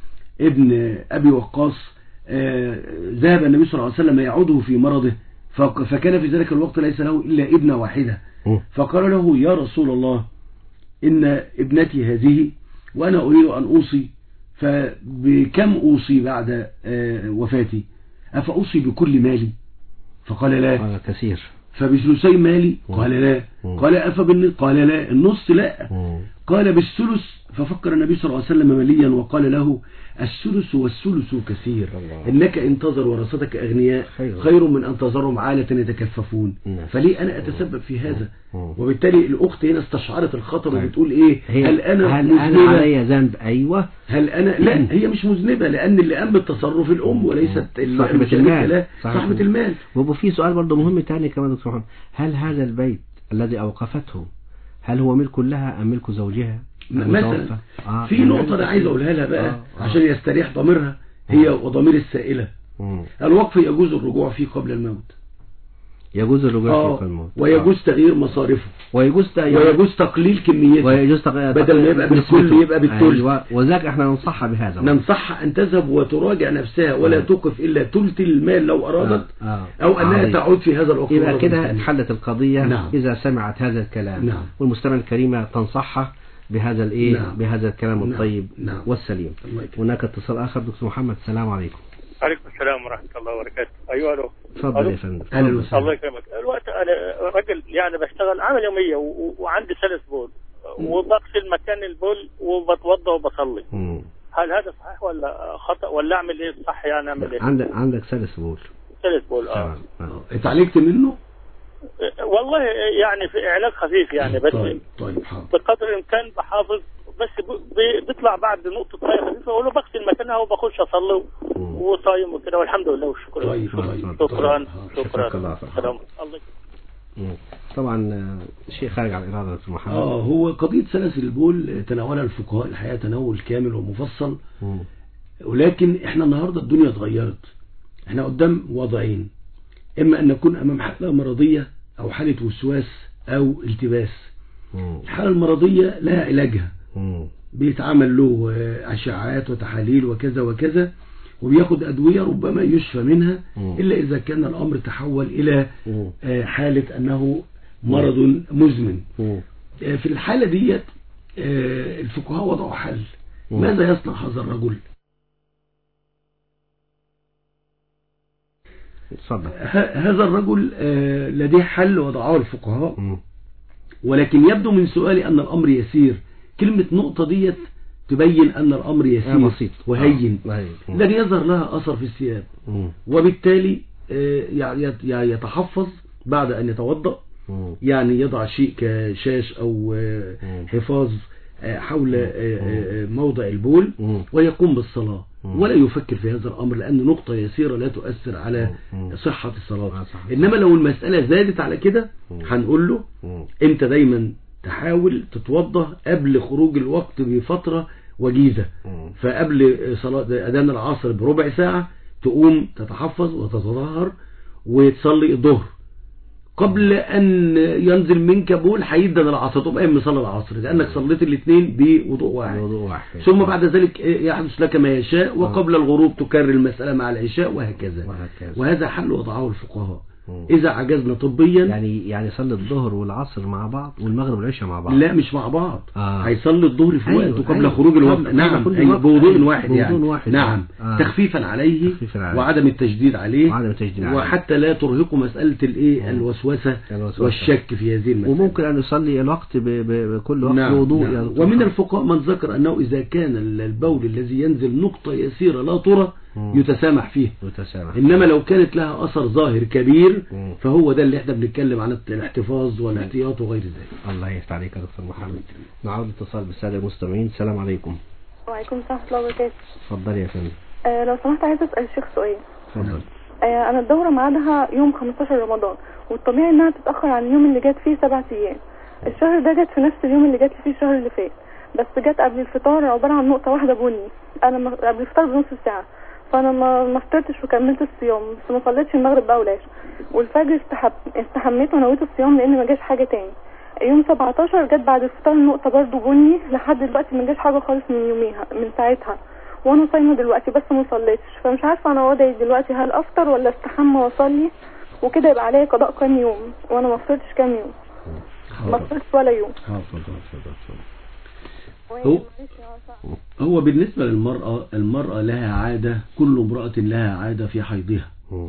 ابن ابي وقاص آه، ذهب النبي صلى الله عليه وسلم يعوده في مرضه فك- فكان في ذلك الوقت ليس له الا ابنه واحده مم. فقال له يا رسول الله ان ابنتي هذه وانا اريد ان اوصي فبكم اوصي بعد آه، وفاتي افاوصي بكل مالي فقال لا قال كثير فبثلثي مالي قال لا مم. قال افبالنصف قال لا النص لا مم. قال بالثلث ففكر النبي صلى الله عليه وسلم مليا وقال له الثلث والثلث كثير الله. إنك انتظر ورثتك أغنياء خير. خير من أن تظهرهم عالة يتكففون نعم. فليه أنا أتسبب في هذا مم. وبالتالي الأخت هنا استشعرت الخطر طيب. وبتقول إيه هي هل أنا هل أنا مذنبة علي ذنب أيوة هل أنا لا هي مش مذنبة لأن اللي قام بالتصرف الأم وليست ال- صاحبة المشاركة المال. لا صاحبة صاحبة المال ويبقى في سؤال برضه مهم تاني كمان دكتور محمد هل هذا البيت الذي أوقفته هل هو ملك لها أم ملك زوجها مثلا المتوفى؟ آه، في يعني نقطة أنا عايز أقولها لها بقى آه، آه. عشان يستريح ضميرها هي وضمير السائلة مم. الوقف يجوز الرجوع فيه قبل الموت يجوز الرجوع آه، في الموت ويجوز تغيير مصارفه آه. ويجوز ت- ويجوز تقليل كميته ويجوز تق- بدل ما يبقى نسبته. بالكل يبقى بالثلث. أيوة وذاك احنا ننصحها بهذا ننصحها أن تذهب وتراجع نفسها ولا آه. توقف إلا ثلث المال لو أرادت آه، آه. أو أنها عظيم. تعود في هذا الوقت يبقى مرة كده ثانية. انحلت القضية نعم. إذا سمعت هذا الكلام نعم. والمستمع الكريمة تنصحها بهذا الايه نعم. بهذا الكلام نعم. الطيب نعم. والسليم الله يكرمك. هناك اتصال آخر دكتور محمد السلام عليكم عليكم السلام ورحمة الله وبركاته أيوة ألو تفضل ألو. يا فندم أهلا تفضل. وسهلا. الله يكرمك الوقت أنا رجل يعني بشتغل عمل يومية و- و- وعندي ثلاث بول وبغسل مكان البول وبتوضى وبصلي مم. هل هذا صحيح ولا خطأ ولا أعمل إيه صح يعني أعمل إيه عندك عندك ثلاث بول ثلاث بول آه تمام آه. اتعالجت منه والله يعني في علاج خفيف يعني بس طيب طيب حاضر بقدر الإمكان بحافظ بس ب- ب- بيطلع بعد نقطة مية خفيفة وأقول له بغسل مكانها وبخش أصلي مم. وصايم وكده والحمد لله والشكر طيب شكرا طيب شكرا طيب. شكرا شكرا الله. سلام الله مم. طبعا آه، شيء خارج عن الإرادة دكتور محمد اه هو قضية سلاسل البول تناولها الفقهاء الحقيقة تناول كامل ومفصل مم. ولكن احنا النهاردة الدنيا اتغيرت احنا قدام وضعين اما ان نكون امام حالة مرضية او حالة وسواس او التباس مم. الحالة المرضية لها علاجها مم. بيتعمل له آه، اشعاعات وتحاليل وكذا وكذا وبياخد ادوية ربما يشفى منها مم. الا اذا كان الامر تحول الى مم. آه، حالة انه مرض مزمن مم. آه، في الحالة ديت آه، الفقهاء وضعوا حل مم. ماذا يصنع هذا الرجل اتفضل ه- هذا الرجل آه، لديه حل وضعه الفقهاء مم. ولكن يبدو من سؤالي أن الأمر يسير كلمة نقطة ديت تبين أن الأمر يسير آه، بسيط. وهين آه، وهين. لن يظهر لها أثر في الثياب مم. وبالتالي آه، يعني يت- يعني يتحفظ بعد أن يتوضأ مم. يعني يضع شيء كشاش أو آه، مم. حفاظ آه، حول آه، آه، آه، موضع البول مم. ويقوم بالصلاة مم. ولا يفكر في هذا الأمر لأن نقطة يسيرة لا تؤثر على مم. صحة الصلاة آه، صح. إنما لو المسألة زادت على كده مم. هنقول له مم. أنت دايما تحاول تتوضأ قبل خروج الوقت بفترة وجيزة مم. فقبل صلاة أذان العصر بربع ساعة تقوم تتحفظ وتتطهر وتصلي الظهر قبل أن ينزل منك بول هيدن العصر تبقى قايم مصلي العصر لأنك صليت الاثنين بوضوء واحد موضوع واحد ثم بعد ذلك يحدث لك ما يشاء وقبل الغروب تكرر المسألة مع العشاء وهكذا وهكذا. وهذا حل وضعه الفقهاء مم. إذا عجزنا طبيا يعني يعني صلي الظهر والعصر مع بعض والمغرب والعشاء مع بعض لا مش مع بعض آه. هيصلي الظهر في أيوة، وقته قبل أيوة. خروج الوقت قبل- نعم قبل خروج أيوة، الوقت. بوضوء أيوة، واحد بوضوء يعني واحد. نعم آه. تخفيفا عليه تخفيفاً عليه. وعدم التجديد عليه وعدم التجديد عليه. وحتى لا ترهقه مسألة الايه الوسوسة الوسوسة. والشك في هذه المسألة وممكن أن يصلي الوقت ب- ب- بكل وقت نعم بوضوء نعم. يا دكتور ومن محمد. الفقهاء من ذكر أنه إذا كان البول الذي ينزل نقطة يسيرة لا ترى مم. يتسامح فيه متسامح إنما لو كانت لها أثر ظاهر كبير مم. فهو ده اللي احنا بنتكلم عن الاحتفاظ والاحتياط وغير ذلك الله يفتح عليك يا دكتور محمد نعود اتصال بالسادة المستمعين السلام عليكم وعليكم السلام ورحمة الله وبركاته اتفضل يا فندم آه لو سمحت عايزة أسأل الشيخ سؤال اتفضل آه أنا الدورة ميعادها يوم 15 رمضان والطبيعي إنها تتأخر عن اليوم اللي جات فيه سبعة أيام الشهر ده جت في نفس اليوم اللي جات لي فيه الشهر اللي فات بس جت قبل الفطار عبارة عن نقطة واحدة بني أنا ما- قبل الفطار بنص ساعة فأنا ما ما فطرتش وكملت الصيام بس ما صليتش المغرب بقى والعشاء والفجر استحب استحميت ونويت الصيام لأن ما جاش حاجة تاني يوم 17 جت بعد الفطار نقطة برضو بني لحد دلوقتي ما جاش حاجة خالص من يوميها من ساعتها وانا صايمة دلوقتي بس ما صليتش فمش عارفة انا وضعي دلوقتي هل افطر ولا استحمى واصلي وكده يبقى عليا قضاء كام يوم وانا ما فطرتش كام يوم ما فطرتش ولا يوم هو هو بالنسبة للمرأة المرأة لها عادة كل امرأة لها عادة في حيضها مم.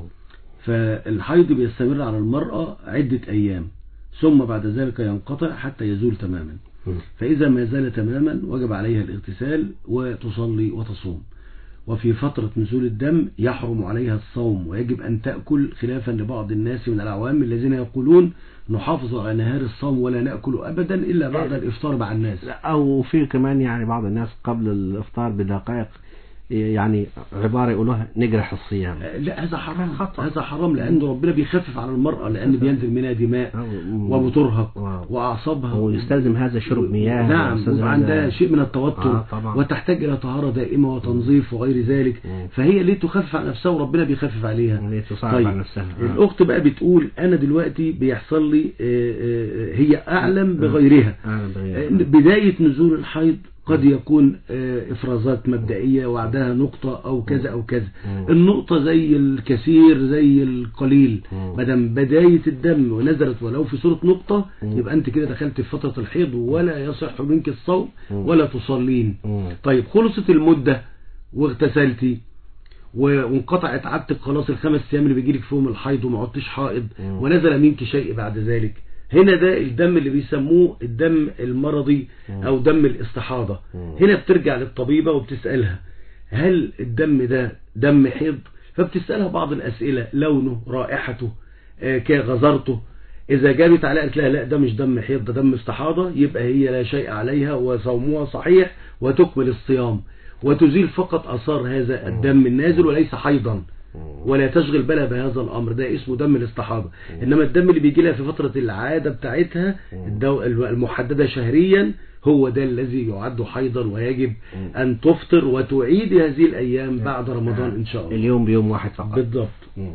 فالحيض بيستمر على المرأة عدة أيام ثم بعد ذلك ينقطع حتى يزول تماما مم. فإذا ما زال تماما وجب عليها الاغتسال وتصلي وتصوم وفي فترة نزول الدم يحرم عليها الصوم ويجب أن تأكل خلافا لبعض الناس من العوام الذين يقولون نحافظ على نهار الصوم ولا نأكل أبدا إلا بعد الإفطار مع الناس لا، او في كمان يعني بعض الناس قبل الافطار بدقائق يعني عبارة يقولوها نجرح الصيام لا هذا حرام هذا حرام لأن ربنا بيخفف على المرأة لأن بينزل منها دماء مم. وبترهق واو. وأعصابها ويستلزم هذا شرب مياه نعم ويستلزم ويبقى عندها هذا- شيء من التوتر آه، طبعا. وتحتاج إلى طهارة دائمة وتنظيف وغير ذلك مم. فهي ليه تخفف عن نفسها وربنا بيخفف عليها ليه تصعب على نفسها. آه. الأخت بقى بتقول أنا دلوقتي بيحصل لي آه، آه، هي أعلم بغيرها أعلم بغيرها. آه، بداية نزول الحيض قد يكون آه، إفرازات مبدئية وعدها نقطة أو كذا أو كذا مم. النقطة زي الكثير زي القليل مم. مادام بداية الدم ونزلت ولو في صورة نقطة مم. يبقى أنت كده دخلت في فترة الحيض ولا يصح منك الصوم مم. ولا تصلين مم. طيب خلصت المدة واغتسلتي و- وانقطعت عادتك خلاص الخمس ايام اللي بيجيلك فيهم الحيض وما عدتش حائض مم. ونزل منك شيء بعد ذلك هنا ده الدم اللي بيسموه الدم المرضي مم. او دم الاستحاضة مم. هنا بترجع للطبيبة وبتسألها هل الدم ده دم حيض فبتسألها بعض الأسئلة لونه رائحته آه، كغزرته إذا جابت عليها قالت لها لا ده مش دم حيض ده دم استحاضة يبقى هي لا شيء عليها وصومها صحيح وتكمل الصيام وتزيل فقط أثار هذا الدم النازل وليس حيضا ولا تشغل بالها بهذا الأمر ده اسمه دم الاستحاضة إنما الدم اللي بيجي لها في فترة العادة بتاعتها الدو- المحددة شهريا هو ده الذي يعد حيضا ويجب أن تفطر وتعيد هذه الأيام بعد رمضان إن شاء الله اليوم بيوم واحد فقط بالضبط مم.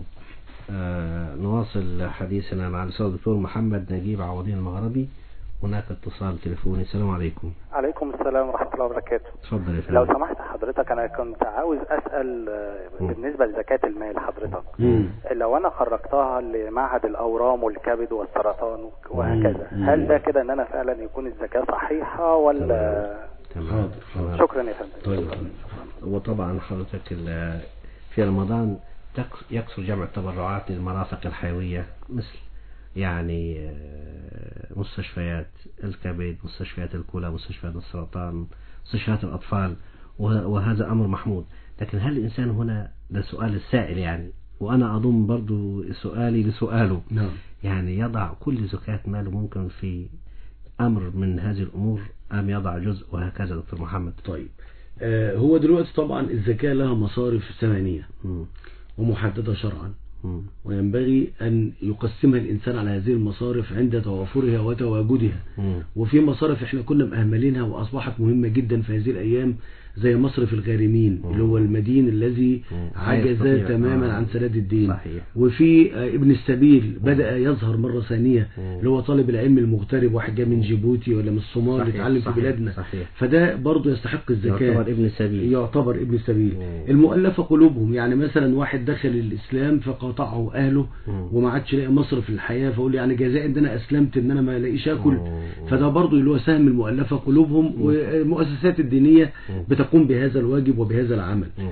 آه نواصل حديثنا مع الأستاذ الدكتور محمد نجيب عوضين المغربي هناك اتصال تليفوني السلام عليكم عليكم السلام ورحمة الله وبركاته اتفضل يا لو فندم سمحت حضرتك أنا كنت عاوز أسأل آه، بالنسبة لزكاة المال حضرتك مم. لو أنا خرجتها لمعهد الأورام والكبد والسرطان وك- وهكذا مم. هل ده كده ان انا فعلا يكون الزكاة صحيحة ولا تمام حاضر، تمام. شكرا يا فندم طيب وطبعا حضرتك ال- في رمضان تك- يكثر جمع التبرعات للمرافق الحيوية مثل يعني آه، مستشفيات الكبد مستشفيات الكلى مستشفيات السرطان مستشفيات الأطفال وه- وهذا أمر محمود لكن هل الإنسان هنا ده سؤال السائل يعني وأنا أضم برضو سؤالي لسؤاله نعم يعني يضع كل زكاة ماله ممكن في أمر من هذه الأمور أم يضع جزء وهكذا دكتور محمد طيب آه هو دلوقتي طبعا الزكاة لها مصارف ثمانية مم. ومحددة شرعا مم. وينبغي أن يقسمها الإنسان على هذه المصارف عند توافرها وتواجدها مم. وفي مصارف احنا كنا مأهملينها وأصبحت مهمة جدا في هذه الأيام زي مصرف الغارمين اللي هو المدين الذي مم. عجز يستطيع. تماما آه. عن سداد الدين صحيح. وفي آه، ابن السبيل بدأ يظهر مرة ثانية مم. اللي هو طالب العلم المغترب واحد جاي من جيبوتي ولا من الصومال صحيح. يتعلم في صحيح. بلادنا صحيح. فده برضه يستحق الزكاة يعتبر ابن سبيل يعتبر ابن السبيل مم. المؤلفة قلوبهم يعني مثلا واحد دخل الإسلام فقاطعه أهله مم. وما عادش لاقي مصرف للحياة فقول يعني جزاء ان انا اسلمت ان انا ما الاقيش اكل مم. فده برضو اللي هو سهم المؤلفة قلوبهم والمؤسسات الدينية مم. بتقوم بهذا الواجب وبهذا العمل مم.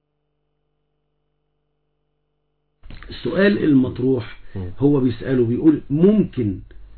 السؤال المطروح مم. هو بيسأله بيقول ممكن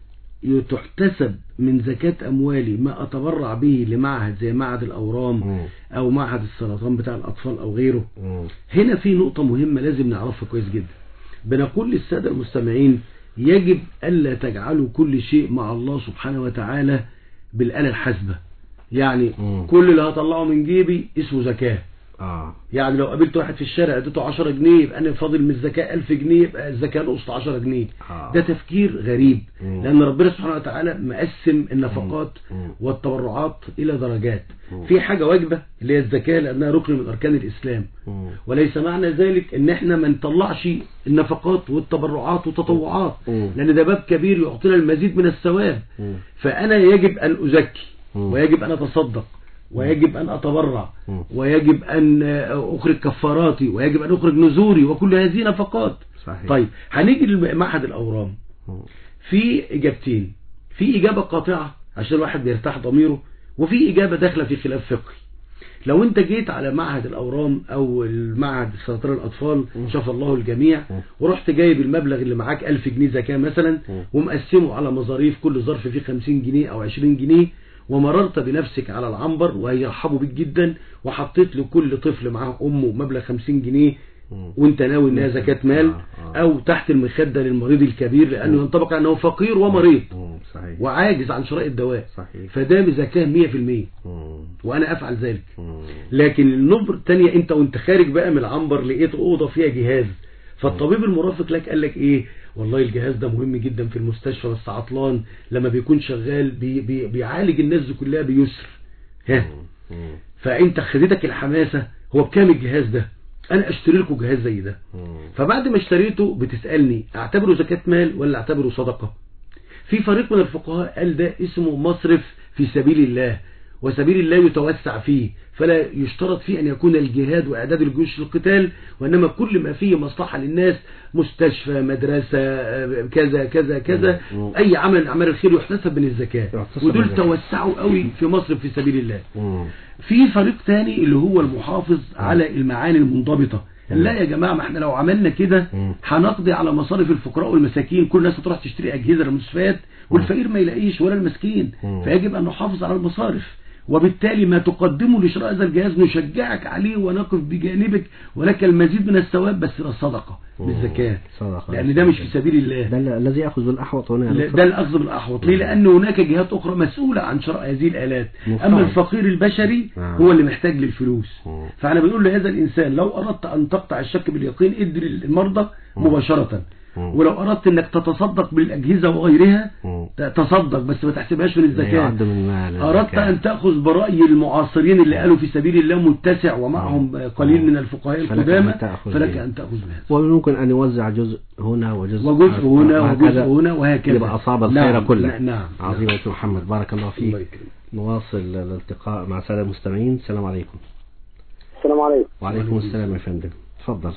تحتسب من زكاة أموالي ما أتبرع به لمعهد زي معهد الأورام مم. أو معهد السرطان بتاع الأطفال أو غيره مم. هنا في نقطة مهمة لازم نعرفها كويس جدا بنقول للسادة المستمعين يجب ألا تجعلوا كل شيء مع الله سبحانه وتعالى بالآلة الحاسبة يعني مم. كل اللي هطلعه من جيبي اسمه زكاة آه يعني لو قابلت واحد في الشارع اديته 10 جنيه يبقى انا فاضل من الزكاة 1000 جنيه يبقى الزكاة القسط 10 جنيه آه. ده تفكير غريب مم. لأن ربنا سبحانه وتعالى مقسم النفقات مم. والتبرعات إلى درجات مم. في حاجة واجبة اللي هي الزكاة لأنها ركن من أركان الإسلام مم. وليس معنى ذلك ان احنا ما نطلعش النفقات والتبرعات والتطوعات مم. لان ده باب كبير يعطينا المزيد من الثواب مم. فانا يجب ان ازكي مم. ويجب ان اتصدق ويجب ان اتبرع مم. ويجب ان اخرج كفاراتي ويجب ان اخرج نذوري وكل هذه نفقات صحيح طيب هنيجي لمعهد الاورام مم. في اجابتين في اجابه قاطعه عشان الواحد بيرتاح ضميره وفي اجابه داخله في خلاف فقهي لو انت جيت على معهد الاورام او المعهد سرطان الاطفال شاف الله الجميع ورحت جايب المبلغ اللي معاك 1000 جنيه زكاه مثلا ومقسمه على مظاريف كل ظرف فيه 50 جنيه او 20 جنيه ومررت بنفسك على العنبر وهيرحبوا بيك جدا وحطيت لكل طفل معاه امه مبلغ 50 جنيه وانت ناوي انها زكاه مال آه، آه. او تحت المخده للمريض الكبير لانه ينطبق انه فقير ومريض مم. صحيح وعاجز عن شراء الدواء صحيح فده بزكاه 100% مم. وانا افعل ذلك مم. لكن النبر الثانيه انت وانت خارج بقى من العنبر لقيت اوضه فيها جهاز فالطبيب المرافق لك قال لك ايه والله الجهاز ده مهم جدا في المستشفى بس عطلان لما بيكون شغال بي بي بيعالج الناس دي كلها بيسر ها مم. فانت خدتك الحماسه هو بكام الجهاز ده انا اشتري لكم جهاز زي ده مم. فبعد ما اشتريته بتسالني اعتبره زكاه مال ولا اعتبره صدقه في فريق من الفقهاء قال ده اسمه مصرف في سبيل الله وسبيل الله يتوسع فيه فلا يشترط فيه أن يكون الجهاد وإعداد الجيوش للقتال وإنما كل ما فيه مصلحة للناس مستشفى مدرسة آه، كذا كذا كذا مم. أي عمل من أعمال الخير يحتسب من الزكاة يحتسب ودول من الزكاة. توسعوا قوي في مصر في سبيل الله مم. في فريق تاني اللي هو المحافظ على المعاني المنضبطة لا يا جماعة ما احنا لو عملنا كده مم. هنقضي على مصارف الفقراء والمساكين كل الناس هتروح تشتري أجهزة للمستشفيات والفقير ما يلاقيش ولا المسكين مم. فيجب أن نحافظ على المصارف وبالتالي ما تقدمه لشراء هذا الجهاز نشجعك عليه ونقف بجانبك ولك المزيد من الثواب بس الصدقة بالزكاة صدقة. لأن ده مش في سبيل الله ده ال- الذي يأخذ بالأحوط هنا يا لا، دكتور. ده الأخذ بالأحوط ليه لأن هناك جهات أخرى مسؤولة عن شراء هذه الآلات مفهوم. أما الفقير البشري آه. هو اللي محتاج للفلوس مم. فأنا بنقول لهذا الإنسان لو أردت أن تقطع الشك باليقين ادي للمرضى مباشرة مم. ولو أردت أنك تتصدق بالأجهزة وغيرها مم. ت- تصدق بس ما تحسبهاش من لا الزكاة يعد من مال أردت الزكاة. أن تأخذ برأي المعاصرين اللي قالوا في سبيل الله متسع ومعهم قليل من الفقهاء فلك القدامى أن تأخذ فلك به. أن تأخذ بهذا وممكن أن يوزع جزء هنا وجزء وجزء هنا وهكذا وجزء هنا وهكذا يبقى أصاب الخير نعم، كله نعم، نعم. عظيم يا دكتور محمد بارك الله الله فيك يكرمك. نواصل الالتقاء مع سادة المستمعين السلام عليكم السلام عليكم وعليكم السلام يا فندم تفضل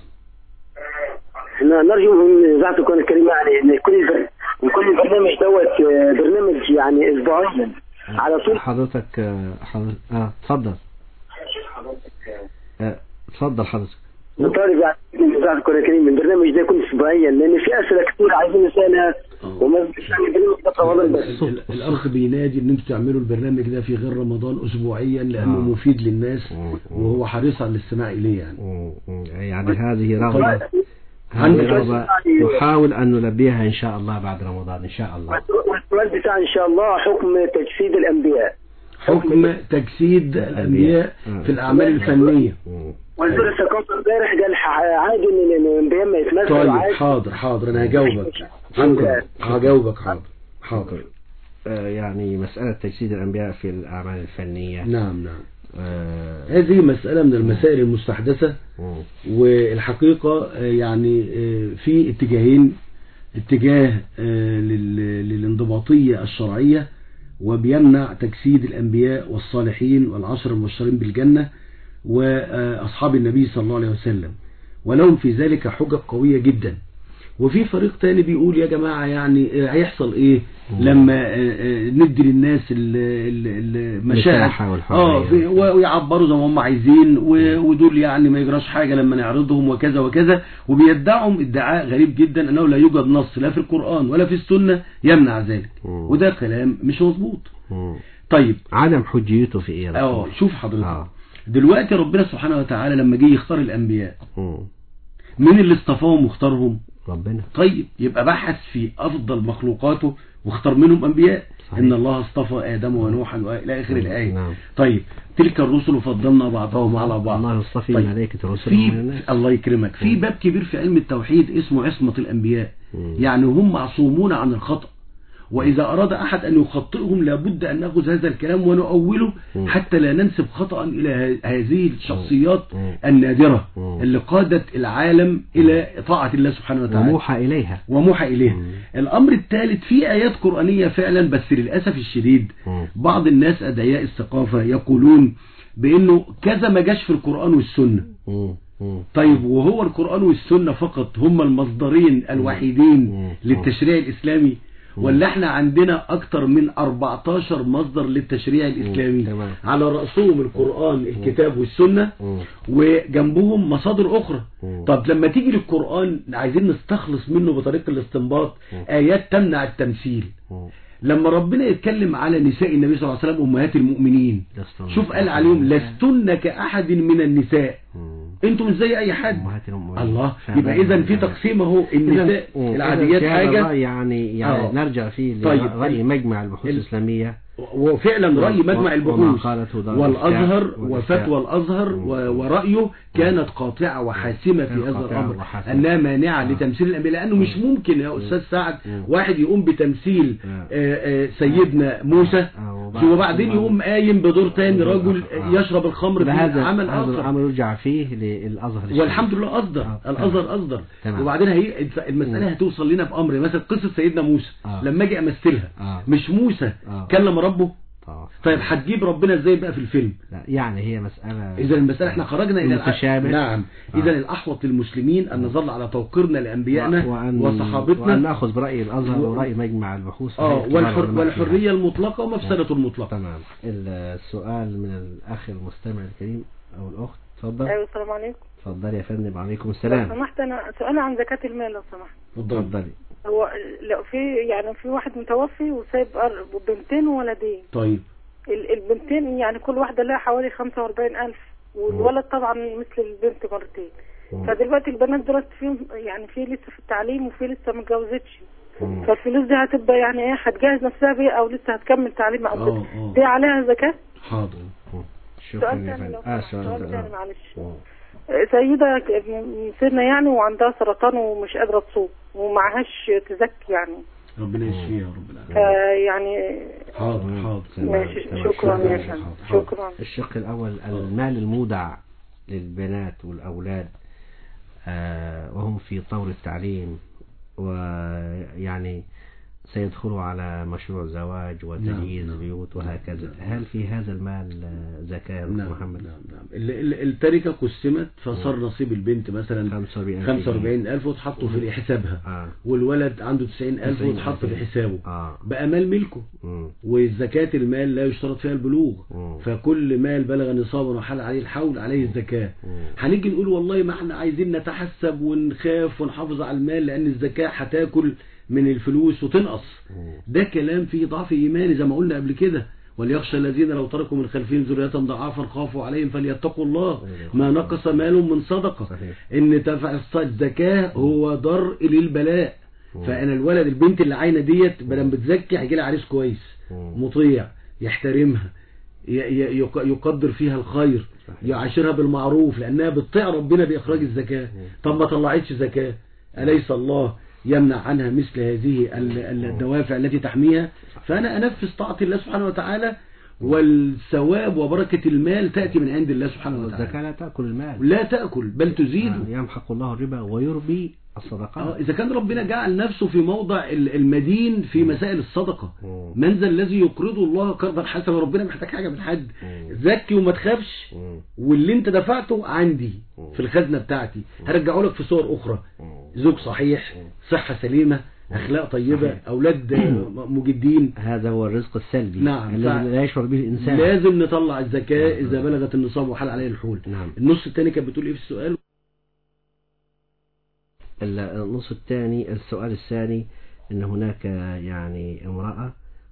احنا نرجو من اذاعتكم الكريمه يعني ان كل بر... وكل برنامج دوت آه، برنامج يعني اسبوعيا على طول حضرتك آه، حضرتك اه تفضل آه، تفضل حضرتك نطالب يعني من اذاعتكم الكريمه من برنامج ده يكون اسبوعيا لان في اسئله كثير عايزين نسالها وما بنستعمل برنامج ده في رمضان بس ال- ال- الاخ بينادي ان انتوا تعملوا البرنامج ده في غير رمضان اسبوعيا لانه آه. مفيد للناس وهو حريص على الاستماع اليه يعني مم. مم. يعني هذه رغبة عندك هذه رغبة نحاول أن نلبيها إن شاء الله بعد رمضان إن شاء الله والسؤال بتاع ان شاء الله حكم تجسيد الانبياء حكم تجسيد الانبياء في الاعمال الفنيه وزير الثقافه امبارح قال ح- عادي ان إن الانبياء ما يتمثلوا طيب عادي حاضر حاضر انا هجاوبك حاضر هجاوبك حاضر حاضر آه، يعني مسألة تجسيد الأنبياء في الأعمال الفنية نعم نعم آه، هذه مسألة من المسائل المستحدثة مم. والحقيقة آه، يعني آه، في اتجاهين اتجاه آه، لل- للانضباطية الشرعية وبيمنع تجسيد الأنبياء والصالحين والعشر المبشرين بالجنة وأصحاب النبي صلى الله عليه وسلم ولهم في ذلك حجج قوية جدا وفي فريق تاني بيقول يا جماعة يعني آه، هيحصل ايه لما آه، آه، ندي للناس ال- ال- المشاعر المساحة والحرية. اه في- و- ويعبروا زي ما هم عايزين و- ودول يعني ما يجراش حاجة لما نعرضهم وكذا وكذا وبيدعوا ادعاء غريب جدا انه لا يوجد نص لا في القرآن ولا في السنة يمنع ذلك مم. وده كلام مش مظبوط مم. طيب عدم حجيته في إيه اه رسول؟ شوف حضرتك آه. دلوقتي ربنا سبحانه وتعالى لما جه يختار الانبياء مم. مين اللي اصطفاهم واختارهم ربنا طيب يبقى بحث في افضل مخلوقاته واختار منهم انبياء صحيح. ان الله اصطفى ادم ونوحا والى اخر الايه نعم. طيب تلك الرسل فضلنا بعضهم على بعض الله يصطفي طيب. ملائكة الرسل في من الناس الله يكرمك في باب كبير في علم التوحيد اسمه عصمة الأنبياء مم. يعني هم معصومون عن الخطأ وإذا أراد أحد أن يخطئهم لابد أن نأخذ هذا الكلام ونؤوله مم. حتى لا ننسب خطأ إلى ه- هذه الشخصيات مم. النادرة مم. اللي قادت العالم إلى طاعة الله سبحانه وتعالى وموحى إليها وموحى إليها مم. الأمر الثالث في آيات قرآنية فعلا بس للأسف الشديد مم. بعض الناس أدعياء الثقافة يقولون بأنه كذا ما جاش في القرآن والسنة مم. مم. طيب وهو القرآن والسنة فقط هم المصدرين الوحيدين مم. للتشريع الإسلامي ولا احنا عندنا اكتر من 14 مصدر للتشريع الإسلامي تمام. على رأسهم القرآن الكتاب والسنة مم. وجنبهم مصادر أخرى مم. طب لما تيجي للقرآن عايزين نستخلص منه بطريقة الاستنباط آيات تمنع التمثيل مم. لما ربنا يتكلم على نساء النبي صلى الله عليه وسلم أمهات المؤمنين لستن شوف قال عليهم لستن كأحد من النساء مم. انتم مش زي اي حد أمهات المؤمنين. الله فعلا. يبقى اذا في تقسيم اهو النساء إذن- إذن العاديات في هذا حاجه الرأي يعني يعني آه. نرجع فيه طيب. لرأي مجمع البحوث ال- الإسلامية وفعلا راي مجمع وما البحوث قالته دار والازهر الإفتاء والإفتاء. وفتوى الازهر و- ورايه كانت قاطعه وحاسمه في كانت هذا قاطعة الامر وحاسمة. انها مانعه آه. لتمثيل الانبياء لانه مش ممكن يا استاذ سعد مم. واحد يقوم بتمثيل آه. آه، آه، سيدنا موسى آه، وبعد- وبعدين يقوم قايم بدور تاني دور رجل آخر. آه. يشرب الخمر في هذا عمل هذا اخر الأمر يرجع فيه للأزهر الشريف. والحمد لله اصدر آه، الازهر اصدر تمام. وبعدين هي المساله هتوصل لنا بامر مثلا قصه سيدنا موسى آه. لما اجي امثلها آه. مش موسى آه. كلم ربه آه. طيب هتجيب ربنا ازاي بقى في الفيلم لا، يعني هي مسألة اذا المساله احنا خرجنا الى الع- المتشابه. نعم آه. اذا الاحوط للمسلمين ان نظل على توقيرنا لانبيائنا وأن وصحابتنا وأن نأخذ برأي الأزهر و- ورأي مجمع البحوث اه وهي كبار والحر العلماء فيها. والحريه المطلقه ومفسده المطلقه تمام السؤال من الأخ المستمع الكريم أو الأخت تفضل ايوه السلام عليكم تفضل يا فندم وعليكم لو السلام سمحت انا سؤال عن زكاة المال لو سمحت اتفضل تفضلي هو لو في يعني في واحد متوفي وسايب أر- بنتين وولدين طيب ال- البنتين يعني كل واحدة لها حوالي 45 ألف والولد طبعا مثل البنت مرتين فدلوقتي البنات دلوقتي فيهم يعني في لسه في التعليم وفي لسه ما اتجوزتش فالفلوس دي هتبقى يعني ايه هتجهز نفسها بيها او لسه هتكمل تعليم او اه كده اه دي عليها زكاة حاضر شكرا سؤال يا تاني لو فندم آه سمحت، سؤال سؤال تاني آه. معلش آه. سيدة م- سنة يعني وعندها سرطان ومش قادرة تصوم ومعهاش تزكي يعني ربنا يشفيها يا رب العالمين فيعني حاضر حاضر ماشي تمام. شكرا يا حاضر، فندم حاضر. شكرا الشق الأول المال المودع للبنات والأولاد آه، وهم في طور التعليم ويعني سيدخلوا على مشروع زواج وتجهيز نعم. بيوت وهكذا هل في هذا المال آه، زكاة يا دكتور نعم محمد نعم نعم ال- ال- التركة قسمت فصار نصيب البنت مثلا 45 45 ألف وتحطوا في حسابها آه. والولد عنده 90 ألف 90 وتحط في ألف. حسابه آه. بقى مال ملكه مم. والزكاة المال لا يشترط فيها البلوغ مم. فكل مال بلغ نصابا وحال عليه الحول عليه الزكاة مم. هنيجي نقول والله ما احنا عايزين نتحسب ونخاف ونحافظ على المال لأن الزكاة هتاكل من الفلوس وتنقص ده كلام فيه ضعف ايماني زي ما قلنا قبل كده وليخشى الذين لو تركوا من خلفهم ذرية ضعافا خافوا عليهم فليتقوا الله ما نقص مال من صدقة صحيح. ان دفع الزكاة هو درء للبلاء فانا الولد البنت اللي عاينه ديت بدل بتزكي هيجي لها عريس كويس مطيع يحترمها ي- ي- يق- يقدر فيها الخير يعاشرها بالمعروف لانها بتطيع ربنا باخراج الزكاه طب ما طلعتش زكاه اليس الله يمنع عنها مثل هذه ال- ال- الدوافع التي تحميها فانا انفذ طاعه الله سبحانه وتعالى والثواب وبركه المال تاتي من عند الله سبحانه وتعالى الزكاة لا تأكل المال لا تاكل بل تزيد آه، يمحق الله الربا ويربي اه الصدقات إذا كان ربنا جعل نفسه في موضع ال- المدين في مسائل الصدقة من ذا الذي يقرض الله قرضا حسنا ربنا محتاج حاجة من حد زكي وما تخافش واللي انت دفعته عندي في الخزنة بتاعتي هرجعه لك في صور أخرى زوج صحيح صحة سليمة أخلاق طيبة أولاد آه، مجدين هذا هو الرزق السلبي نعم. الذي ف- لا يشعر به الإنسان لازم نطلع الزكاة إذا بلغت النصاب وحال عليه الحول نعم. النص الثاني كانت بتقول إيه في السؤال ال- النص الثاني السؤال الثاني أن هناك يعني امرأة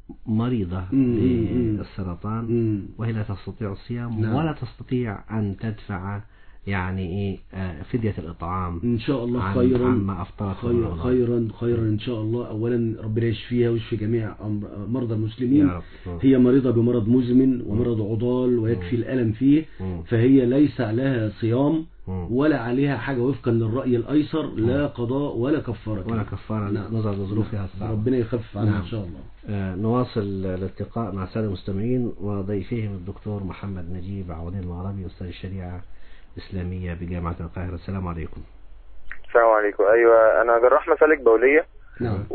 مريضة مم، مم. بالسرطان مم. وهي لا تستطيع الصيام نعم. ولا تستطيع أن تدفع يعني إيه آه، فدية الإطعام إن شاء الله عن- خيرا عما أفطرت خير رمضان. خيرا خيرا إن شاء الله أولا ربنا يشفيها ويشفي جميع أمر- مرضى المسلمين يا رب. مم. هي مريضة بمرض مزمن ومرض عضال ويكفي الألم فيه مم. فهي ليس لها صيام مم. ولا عليها حاجة وفقا للرأي الأيسر لا قضاء ولا كفارة ولا كفارة نعم. نظرا لظروفها الصعبة ربنا يخفف عنها نعم. إن شاء الله آه، نواصل الالتقاء مع السادة المستمعين وضيفهم الدكتور محمد نجيب عوضين العربي أستاذ الشريعة الإسلامية بجامعة القاهرة السلام عليكم السلام عليكم ايوه انا جراح مسالك بوليه نعم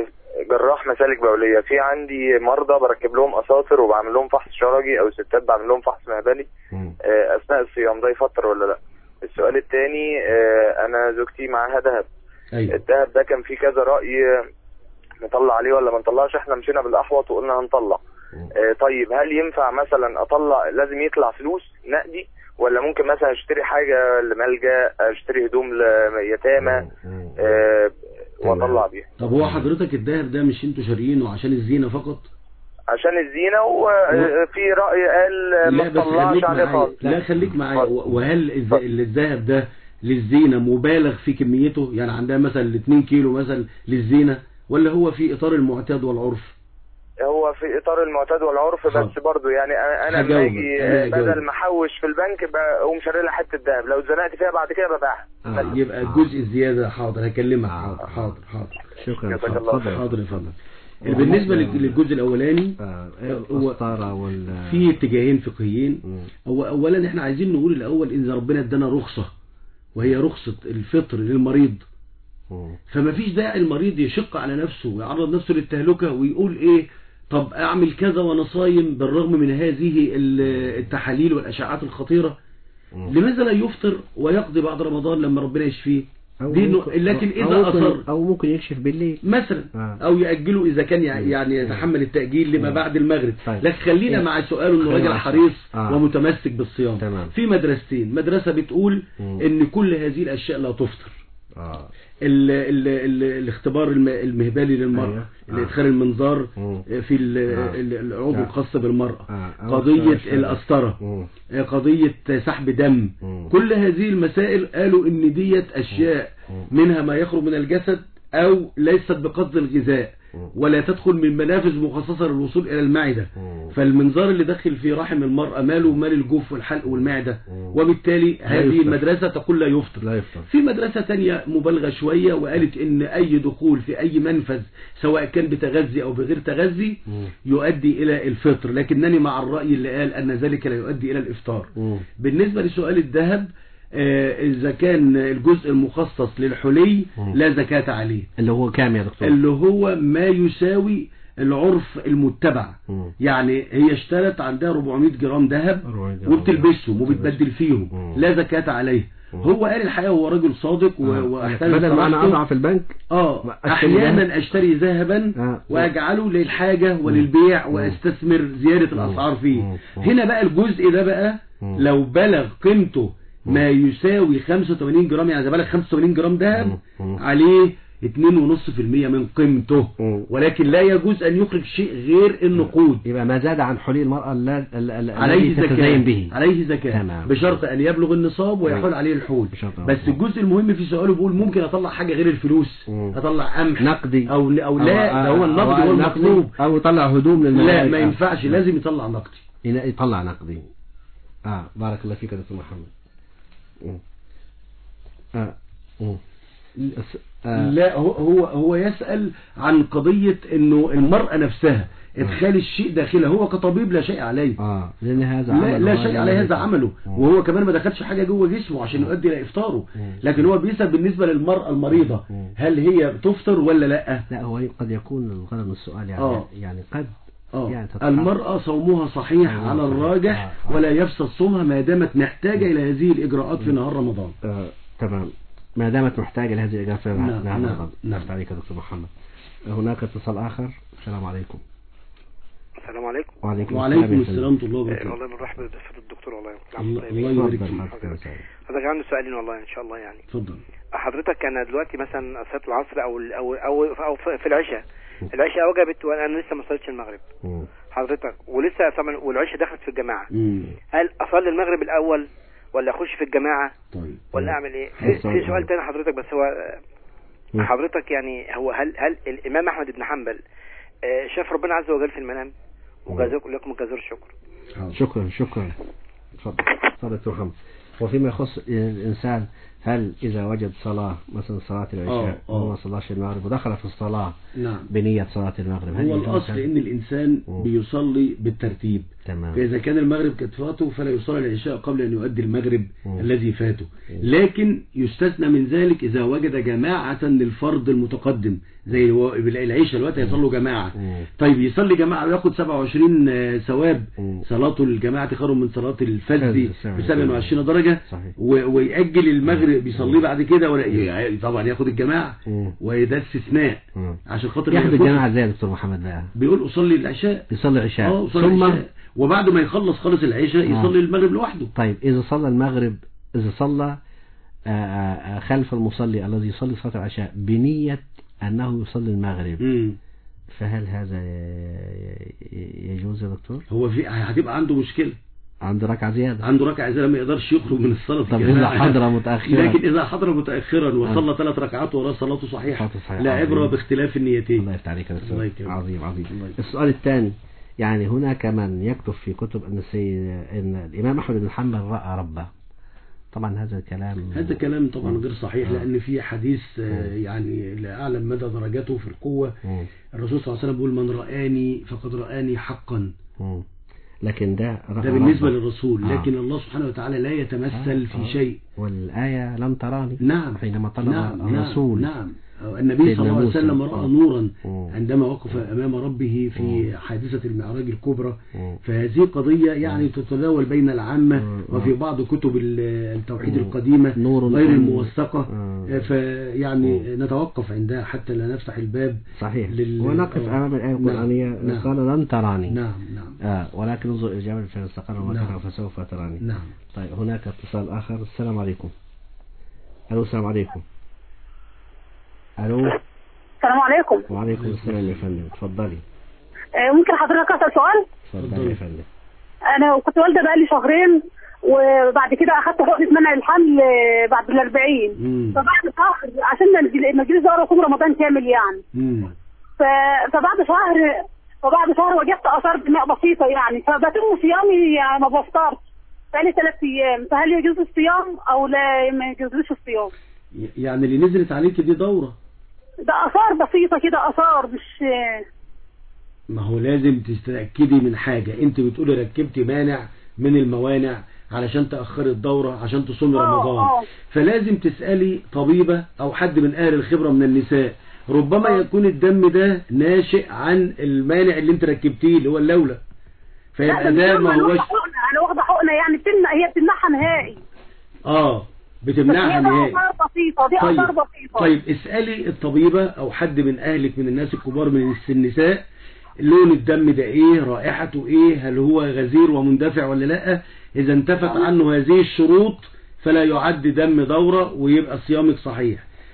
وجراح مسالك بوليه في عندي مرضى بركب لهم اساطر وبعمل لهم فحص شرجي او ستات بعمل لهم فحص مهبلي مم. آه، اثناء الصيام ده يفطر ولا لا السؤال الثاني انا زوجتي معاها ذهب أيوة الذهب ده كان فيه كذا راي آه، نطلع عليه ولا ما نطلعش احنا مشينا بالاحوط وقلنا هنطلع آه، طيب هل ينفع مثلا اطلع لازم يطلع فلوس نقدي ولا ممكن مثلا اشتري حاجه لملجا اشتري هدوم ليتامى آه، واطلع بيها طب هو حضرتك الذهب ده مش انتوا شاريينه عشان الزينة فقط عشان الزينه وفي راي قال ما لا بس تطلعش خليك عليه معايا خالص لا خليك معايا و- وهل الز- الذهب ده للزينة مبالغ في كميته يعني عندها مثلا 2 كيلو مثلا للزينة ولا هو في اطار المعتاد والعرف هو في اطار المعتاد والعرف بس حاضر. برضو يعني انا أنا لما هجاوبك، اجي أنا آه، هجاوبك. بدل ما احوش في البنك بقوم شاري لها حته ذهب لو اتزنقت فيها بعد كده ببيعها آه. يبقى الجزء الزيادة حاضر هكلمك حاضر حاضر حاضر شكرا جزاك الله تفضل. حاضر يا فندم بالنسبة لل- للجزء الأولاني آه، هو الأسطارة وال في اتجاهين فقهيين مم. هو أولا احنا عايزين نقول الأول إن ربنا ادانا رخصة وهي رخصة الفطر للمريض مم. فما فيش داعي المريض يشق على نفسه ويعرض نفسه للتهلكة ويقول ايه طب اعمل كذا وانا صايم بالرغم من هذه ال- التحاليل والاشعاعات الخطيرة مم. لماذا لا يفطر ويقضي بعد رمضان لما ربنا يشفيه أو دي نوع- ممكن- لكن أو اذا ممكن- اصر أو ممكن يكشف بالليل مثلا آه. او ياجله اذا كان يع- يعني يتحمل التاجيل لما بعد المغرب طيب. لكن خلينا إيه. مع سؤال انه خلينا راجل مع حريص آه. ومتمسك بالصيام تمام. في مدرستين مدرسة بتقول مم. ان كل هذه الاشياء لا تفطر آه. ال ال ال الاختبار الم- المهبلي للمرأة أيوة. اللي آه. ادخال المنظار مم. في ال- آه. ال- العضو آه. الخاص بالمرأة آه. أو قضية الشرع. القسطرة مم. قضية سحب دم مم. كل هذه المسائل قالوا ان ديت اشياء منها ما يخرج من الجسد او ليست بقصد الغذاء ولا تدخل من منافذ مخصصة للوصول الى المعدة مم. فالمنظار اللي داخل في رحم المرأة ماله مال الجوف والحلق والمعدة مم. وبالتالي هذه يفطر. المدرسة تقول لا يفطر لا يفطر في مدرسة تانية مبالغة شوية وقالت ان اي دخول في اي منفذ سواء كان بتغذي او بغير تغذي مم. يؤدي الى الفطر لكنني مع الرأي اللي قال ان ذلك لا يؤدي الى الافطار مم. بالنسبة لسؤال الذهب آه، اذا كان الجزء المخصص للحلي مم. لا زكاة عليه اللي هو كام يا دكتور اللي هو ما يساوي العرف المتبع مم. يعني هي اشترت عندها 400 جرام ذهب 400 جرام وبتلبسهم ذهب. وبتبدل فيهم مم. لا زكاة عليه هو قال الحقيقة هو رجل صادق و- آه. واحتاج بدل ما انا صراحته. اضع في البنك اه أشتري احيانا اشتري ذهبا آه. واجعله للحاجة وللبيع واستثمر زيادة الاسعار فيه مم. هنا بقى الجزء ده بقى مم. لو بلغ قيمته ما يساوي 85 جرام يعني اذا بلغ 85 جرام ذهب مم. عليه 2.5% من قيمته ولكن لا يجوز أن يخرج شيء غير النقود يبقى ما زاد عن حلي المرأة الل- ال- ال- عليه الذي تتزين زكاة به عليه زكاة تمام. بشرط أن يبلغ النصاب ويحول عليه الحول بشرط بس الجزء المهم في سؤاله بيقول ممكن أطلع حاجة غير الفلوس أطلع قمح نقدي أو أو لا ده هو النقد أو هو نقدي المطلوب أو يطلع هدوم لا للملائكة ما ينفعش لازم يطلع نقدي يلا- يطلع نقدي اه بارك الله فيك يا دكتور محمد مم. اه مم. بس- آه. لا هو هو هو يسأل عن قضية انه المرأة نفسها ادخال الشيء داخلها هو كطبيب لا شيء عليه اه لان هذا لا, عمله لا هو شيء عليه الذي- هذا عمله وهو كمان ما دخلش حاجة جوه جسمه عشان يؤدي الى افطاره لكن هو بيسأل بالنسبة للمرأة المريضة هل هي تفطر ولا لا لا هو قد يكون الغرض من السؤال يعني آه. يعني قد اه يعني تتحقق. المرأة صومها صحيح صومها على صحيح. الراجح آه، آه. ولا يفسد صومها ما دامت محتاجة إلى هذه الإجراءات في نهار رمضان آه. تمام ما دامت محتاجة لهذه الإجابة نعم، نعم نعم، نعم نعم. نعم عليك يا دكتور محمد هناك اتصال آخر السلام عليكم السلام عليكم وعليكم, وعليكم يا فندم. السلام ورحمة الله آه، وبركاته والله بنرحب بضيفة الدكتور والله الله الله يبارك اتفضل فيك حضرتك يا سيدي. حضرتك عندي سؤالين والله ان شاء الله يعني اتفضل حضرتك انا دلوقتي مثلا صلاه العصر او او او, أو في في العشاء العشاء وجبت وانا لسه ما صليتش المغرب مم. حضرتك ولسه طبعا والعشاء دخلت في الجماعه مم. هل اصلي المغرب الاول ولا اخش في الجماعه طيب ولا اعمل ايه في, في سؤال تاني حضرتك بس هو آه، حضرتك يعني هو هل هل الامام احمد بن حنبل آه، شاف ربنا عز وجل في المنام وجزاكم لكم الجزر الشكر شكرا شكرا اتفضل اتفضل دكتور محمد وفيما يخص الإنسان هل إذا وجد صلاة مثلا صلاة العشاء آه، آه. وهو ما صلاش المغرب ودخل في الصلاة نعم بنية صلاة المغرب هل هو يجوز الأصل هذا؟ إن الإنسان بيصلي بالترتيب تمام فإذا كان المغرب قد فاته فلا يصلي العشاء قبل أن يؤدي المغرب مم. الذي فاته لكن يستثنى من ذلك إذا وجد جماعة للفرض المتقدم زي هو العشاء دلوقتي يصلوا جماعة مم. طيب يصلي جماعة وياخد 27 آه، ثواب مم. صلاة الجماعة خير من صلاة الفجر فجر، ب 27 درجة صحيح. و- ويأجل المغرب يصلي بعد كده ولا ي- طبعا ياخد الجماعة مم. وده استثناء مم. عشان خاطر ما ياخد ياخدش- الجماعة ازاي يا دكتور محمد بقى بيقول أصلي العشاء يصلي العشاء اه يصلي ثم العشاء وبعد ما يخلص خالص العشاء آه. يصلي المغرب لوحده طيب إذا صلى المغرب إذا صلى آه، آه، آه، خلف المصلي الذي يصلي صلاة العشاء بنية أنه يصلي المغرب مم. فهل هذا ي- ي- يجوز يا دكتور؟ هو في هتبقى عنده مشكلة عنده ركعة زيادة عنده ركعة زي ما يقدرش يخرج من الصلاة في طب الجماعة. إذا حضر متأخرا لكن إذا حضر متأخرا وصلى ثلاث ركعات وراه صلاته صحيحة صلاته صحيحة. لا عبرة عظيم. باختلاف النيتين الله يفتح عليك يا الله دكتور يكرمك. عظيم عظيم الله يكرمك. السؤال الثاني يعني هناك من يكتب في كتب أن السيد أن الإمام أحمد بن حنبل رأى ربه طبعا هذا الكلام هذا كلام طبعا غير صحيح آه. لأن في حديث آه، يعني لا أعلم مدى درجته في القوة مم. الرسول صلى الله عليه وسلم بيقول من رآني فقد رآني حقا مم. لكن ده رأى ده بالنسبة ربه. للرسول آه. لكن الله سبحانه وتعالى لا يتمثل آه. في شيء والآية لم تراني نعم حينما طلب نعم الرسول نعم, نعم. النبي صلى سيدنا الله عليه موسى. وسلم آه. رأى نورا مم. عندما وقف أمام ربه في حادثة المعراج الكبرى مم. فهذه قضية يعني تتداول بين العامة مم. وفي بعض كتب ال- التوحيد مم. القديمة نور غير مم. الموثقة مم. فيعني نتوقف عندها حتى لا نفتح الباب صحيح لل- ونقف آه. أمام الآية نعم. القرآنية نعم. قال لن تراني نعم نعم آه ولكن انظر الجبل فإن استقر نعم. مكانه فسوف تراني نعم طيب هناك اتصال آخر السلام عليكم ألو السلام عليكم ألو السلام عليكم وعليكم السلام يا فندم اتفضلي آه، ممكن حضرتك اسال سؤال اتفضلي يا فندم انا كنت والده بقالي شهرين وبعد كده اخدت حقنه منع الحمل آه، بعد الأربعين مم. فبعد شهر عشان ما اجيش اقرا صوم رمضان كامل يعني مم. ف- فبعد شهر فبعد شهر وجدت اثار دماء بسيطه يعني فبتم صيامي يعني ما بفطرش بقالي ثلاث ايام فهل يجوز الصيام او لا ما يجوزليش الصيام يعني اللي نزلت عليك دي دورة ده اثار بسيطه كده اثار مش ما هو لازم تتأكدي من حاجة انت بتقولي ركبتي مانع من الموانع علشان تأخري الدورة عشان تصومي آه، رمضان آه. فلازم تسألي طبيبة او حد من اهل الخبرة من النساء ربما يكون الدم ده ناشئ عن المانع اللي انت ركبتيه اللي هو اللولة لا فيبقى ده ده مش ما أنا هوش واخده حقنه انا واخده حقنه يعني بتمنع هي بتمنعها نهائي اه بس بتمنعها هي بقى نهائي اثار بسيطه دي طيب اثار بسيطه طيب اسألي الطبيبة او حد من اهلك من الناس الكبار من النساء لون الدم ده ايه رائحته ايه هل هو غزير ومندفع ولا لا اذا انتفت عنه هذه الشروط فلا يعد دم دورة ويبقى صيامك صحيح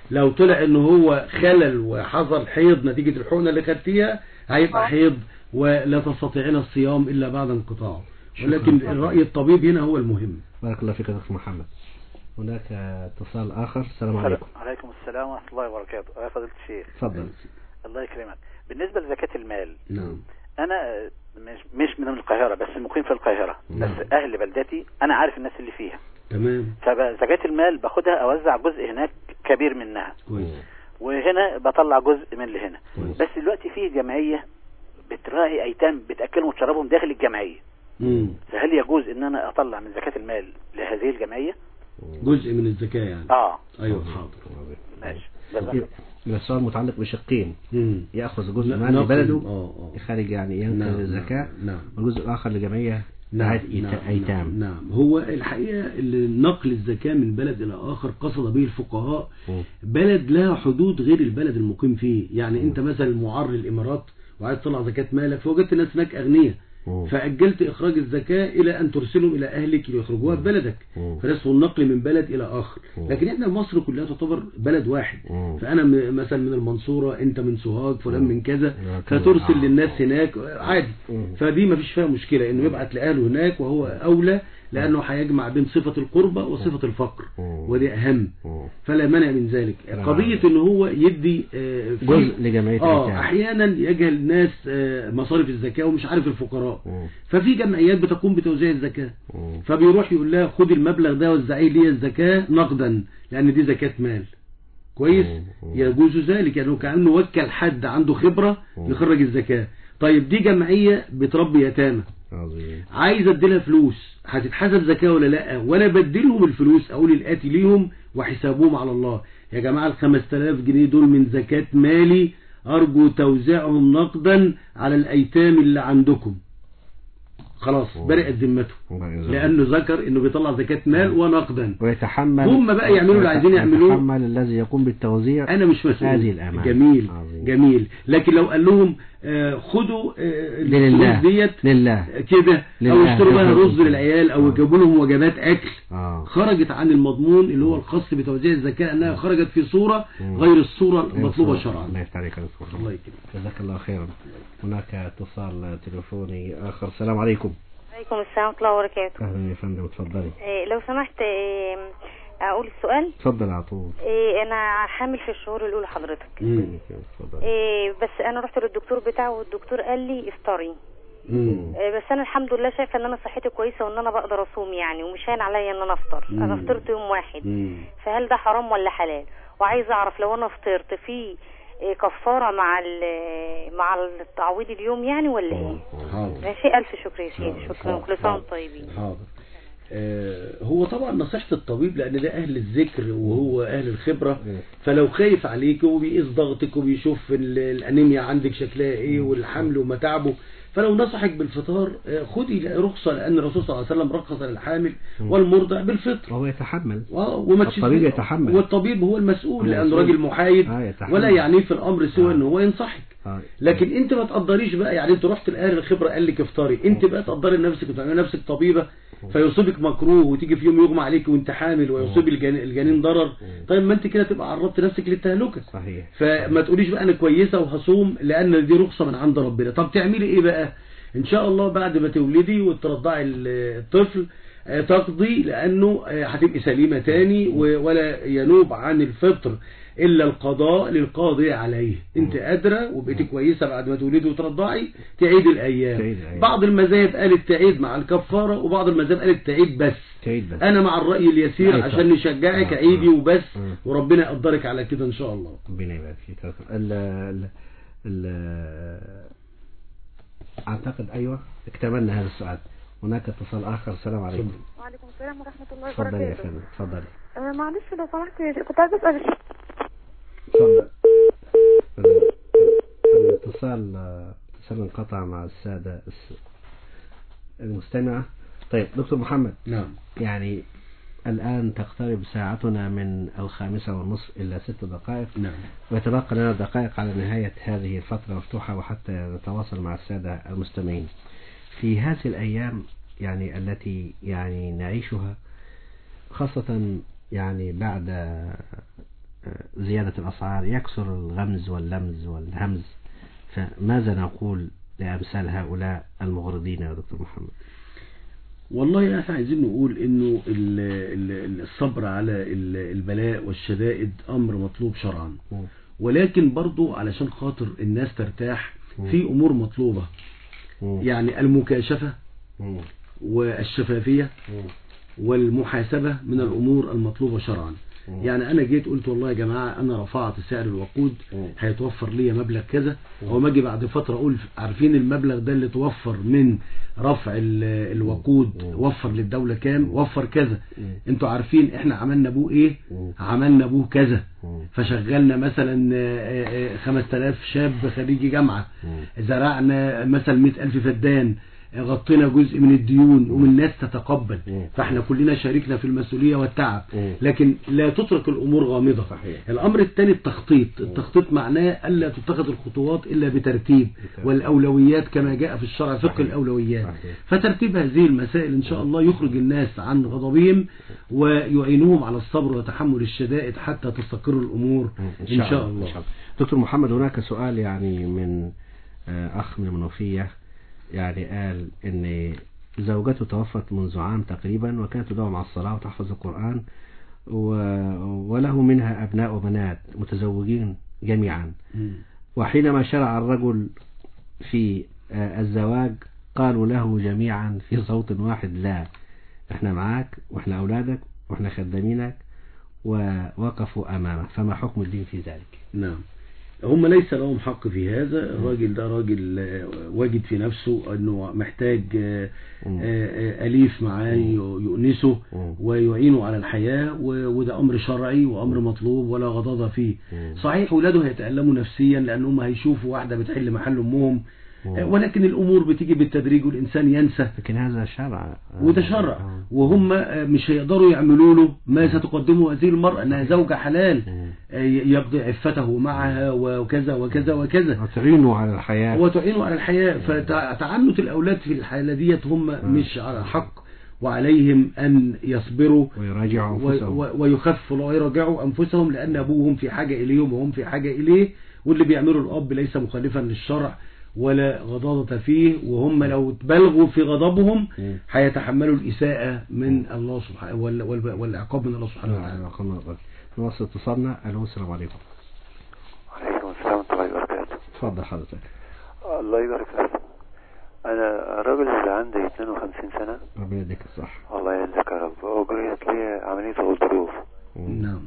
لو طلع ان هو خلل وحصل حيض نتيجة الحقنة اللي خدتيها هيبقى حيض ولا تستطيعين الصيام الا بعد انقطاعه ولكن الرأي الطبيب هنا هو المهم بارك الله فيك يا دكتور محمد هناك اتصال آخر السلام عليكم عليكم السلام ورحمة الله وبركاته يا فضيلة الشيخ تفضل الله يكرمك بالنسبة لزكاة المال نعم أنا مش مش من القاهرة بس مقيم في القاهرة نعم. بس أهل بلدتي أنا عارف الناس اللي فيها تمام فزكاة المال باخدها أوزع جزء هناك كبير منها كويس وهنا بطلع جزء من اللي هنا بس دلوقتي في جمعية بتراعي أيتام بتأكلهم وتشربهم داخل الجمعية مم. فهل يجوز إن أنا أطلع من زكاة المال لهذه الجمعية؟ جزء من الزكاة يعني آه ايوه حاضر ماشي يبقى السؤال متعلق بشقين مم. يأخذ جزء ن- مال نقل- لبلده اه اه خارج يعني ينقل نعم، الزكاة نعم والجزء الآخر لجمعية نعم رعاية نعم, إيتا- أيتام نعم, نعم هو الحقيقة اللي نقل الزكاة من بلد إلى آخر قصد به الفقهاء مم. بلد لها حدود غير البلد المقيم فيه يعني أنت مثلا معار الإمارات وعايز تطلع زكاة مالك فوجدت الناس هناك أغنياء مم. فأجلت إخراج الزكاة إلى أن ترسلهم إلى أهلك ليخرجوها في بلدك مم. فده اسمه النقل من بلد إلى آخر مم. لكن إحنا مصر كلها تعتبر بلد واحد مم. فأنا م- مثلا من المنصورة أنت من سوهاج فلان مم. من كذا نعم. فترسل آه. للناس هناك عادي مم. فدي ما فيش فيها مشكلة إنه يبعت لأهله هناك وهو أولى لأنه هيجمع بين صفة القربة وصفة الفقر مم. ودي أهم مم. فلا مانع من ذلك نعم. قضية إن هو يدي آه، في- جزء لجمعية اه الأيتام. احيانا يجهل الناس آه، مصاريف الزكاة ومش عارف الفقراء مم. ففي جمعيات بتقوم بتوزيع الزكاة مم. فبيروح يقول لها خد المبلغ ده وزعيه لي الزكاة نقدا لان دي زكاة مال كويس مم. مم. يجوز ذلك يعني كأنه وكل حد عنده خبرة مم. يخرج الزكاة طيب دي جمعية بتربي يتامى عظيم عايز اديلها فلوس هتتحسب زكاة ولا لا وانا بديلهم الفلوس اقول الاتي ليهم وحسابهم على الله يا جماعة ال 5000 جنيه دول من زكاة مالي ارجو توزيعهم نقدا على الايتام اللي عندكم خلاص برئت ذمته لانه ذكر انه بيطلع زكاة مال ونقدا ويتحمل هم بقى يعملوا اللي عايزين يعملوه. يتحمل الذي يقوم بالتوزيع انا مش مسؤول هذه الأمانة جميل عظيم. جميل لكن لو قال لهم آه، خدوا آه، لله الفلوس ديت لله كده او لله. يشتروا بها يخرج. رز للعيال او آه. يجيبوا لهم وجبات اكل آه. خرجت عن المضمون اللي هو الخاص بتوزيع الزكاة انها خرجت في صورة مم. غير الصورة المطلوبة الله شرعا يفتح عليك يا دكتور. الله يكرمك جزاك الله خيرا هناك اتصال تليفوني آخر السلام عليكم عليكم السلام ورحمة الله وبركاته أهلا يا فندم اتفضلي إيه لو سمحت إيه أقول السؤال اتفضل على طول إيه أنا حامل في الشهور الأولى حضرتك اتفضل إيه بس أنا رحت للدكتور بتاعه والدكتور قال لي افطري إيه بس أنا الحمد لله شايفة إن أنا صحتي كويسة وإن أنا بقدر أصوم يعني ومش هين عليا إن أنا أفطر أنا مم. فطرت يوم واحد فهل ده حرام ولا حلال وعايزة أعرف لو أنا فطرت في إيه كفارة مع ال- مع التعويض اليوم يعني ولا إيه؟ حاضر ماشي ألف شكر يا سيدي شكرا كل سنة وانتم طيبين حاضر آه، هو طبعا نصيحة الطبيب لأن ده أهل الذكر وهو أهل الخبرة فلو خايف عليك وبيقيس ضغطك وبيشوف ال- الأنيميا عندك شكلها إيه والحمل ومتاعبه فلو نصحك بالفطار آه، خدي رخصة لأن الرسول صلى الله عليه وسلم رخص للحامل والمرضع بالفطر وهو يتحمل وما تشوف- الطبيب يتحمل والطبيب هو المسؤول هو لأنه المسؤول. راجل محايد آه، يتحمل. ولا يعنيه في الأمر سوى أنه هو ينصحك آه. لكن انت ما تقدريش بقى يعني انت رحت لاهل الخبره قال لك افطري انت بقى تقدري نفسك وتعملي نفسك طبيبه فيصيبك مكروه وتيجي في يوم يغمى عليك وانت حامل ويصيب الجنين, الجنين ضرر طيب ما انت كده تبقى عرضت نفسك للتهلكه صحيح فما تقوليش بقى انا كويسه وهصوم لان دي رخصه من عند ربنا طب تعملي ايه بقى ان شاء الله بعد ما تولدي وترضعي الطفل آه، تقضي لانه آه، هتبقي سليمه تاني و- ولا ينوب عن الفطر الا القضاء للقاضي عليه انت قادره وبقيتي كويسه بعد ما تولدي وترضعي تعيد الايام تعيد الأيام. بعض المذاهب قالت تعيد مع الكفاره وبعض المذاهب قالت تعيد بس تعيد بس انا مع الراي اليسير أيوة. عشان نشجعك آه، عيدي آه. وبس آه. وربنا يقدرك على كده ان شاء الله ربنا يبارك فيك ال ال ال اعتقد ايوه اكتملنا هذا السؤال هناك اتصال اخر السلام عليكم وعليكم السلام ورحمة الله تفضلي يا وبركاته فندم تفضلي آه، معلش لو سمحت كنت عايزة أسأل تفضل ال- الاتصال اتصال انقطع مع السادة الس- المستمعة طيب دكتور محمد نعم يعني الآن تقترب ساعتنا من الخامسة والنصف إلى ست دقائق نعم ويتبقى لنا دقائق على نهاية هذه الفترة مفتوحة وحتى نتواصل مع السادة المستمعين في هذه الأيام يعني التي يعني نعيشها خاصة يعني بعد زيادة الأسعار يكثر الغمز واللمز والهمز فماذا نقول لأمثال هؤلاء المغرضين يا دكتور محمد والله احنا عايزين نقول انه ال- ال- الصبر على ال- البلاء والشدائد امر مطلوب شرعا ولكن برضو علشان خاطر الناس ترتاح في امور مطلوبة يعني المكاشفة والشفافية والمحاسبة من الامور المطلوبة شرعا يعني انا جيت قلت والله يا جماعة انا رفعت سعر الوقود هيتوفر لي مبلغ كذا وما اجي بعد فترة اقول عارفين المبلغ ده اللي توفر من رفع ال- الوقود وفر للدولة كام وفر كذا انتوا عارفين احنا عملنا بوه ايه عملنا بوه كذا فشغلنا مثلا آه، آه، 5000 شاب خريجي جامعة زرعنا مثلا 100000 فدان غطينا جزء من الديون والناس تتقبل فاحنا كلنا شاركنا في المسؤولية والتعب لكن لا تترك الأمور غامضة الأمر الثاني التخطيط التخطيط معناه ألا تتخذ الخطوات إلا بترتيب والأولويات كما جاء في الشرع فقه الأولويات فترتيب هذه المسائل إن شاء الله يخرج الناس عن غضبهم ويعينهم على الصبر وتحمل الشدائد حتى تستقر الأمور إن شاء الله دكتور محمد هناك سؤال يعني من آه، أخ من المنوفية يعني قال إن زوجته توفت منذ عام تقريبا وكانت تداوم على الصلاة وتحفظ القرآن و... وله منها أبناء وبنات متزوجين جميعا وحينما شرع الرجل في آه، الزواج قالوا له جميعا في صوت واحد لا احنا معاك واحنا أولادك واحنا خدامينك ووقفوا أمامه فما حكم الدين في ذلك نعم هم ليس لهم حق في هذا الراجل ده راجل آه، واجد في نفسه انه محتاج آه، آه، آه، أليف معاه يؤنسه ويعينه على الحياة و- وده أمر شرعي وأمر مطلوب ولا غضاضة فيه صحيح ولاده هيتألموا نفسيا لأنهم هيشوفوا واحدة بتحل محل أمهم آه، ولكن الأمور بتيجي بالتدريج والإنسان ينسى لكن هذا شرع وده شرع وهم آه، مش هيقدروا يعملوا له ما ستقدمه هذه المرأة انها زوجة حلال آه، يقضي عفته معها وكذا وكذا وكذا وتعينوا على الحياة وتعينوا على الحياة فتعنت الأولاد في الحالة ديت هم مش على حق وعليهم أن يصبروا ويراجعوا و- أنفسهم و- ويخفوا ويراجعوا أنفسهم لأن أبوهم في حاجة إليهم وهم في حاجة إليه واللي بيعمله الأب ليس مخالفا للشرع ولا غضاضة فيه وهم لو تبالغوا في غضبهم هيتحملوا الإساءة من الله سبحانه وال- وال- والعقاب من الله سبحانه وتعالى نواصل اتصالنا ألو السلام عليكم عليكم السلام ورحمة الله وبركاته اتفضل حضرتك الله يبارك فيك أنا راجل عندي 52 سنة ربنا يديك الصح الله يعزك يا رب أجريت لي عملية غضروف نعم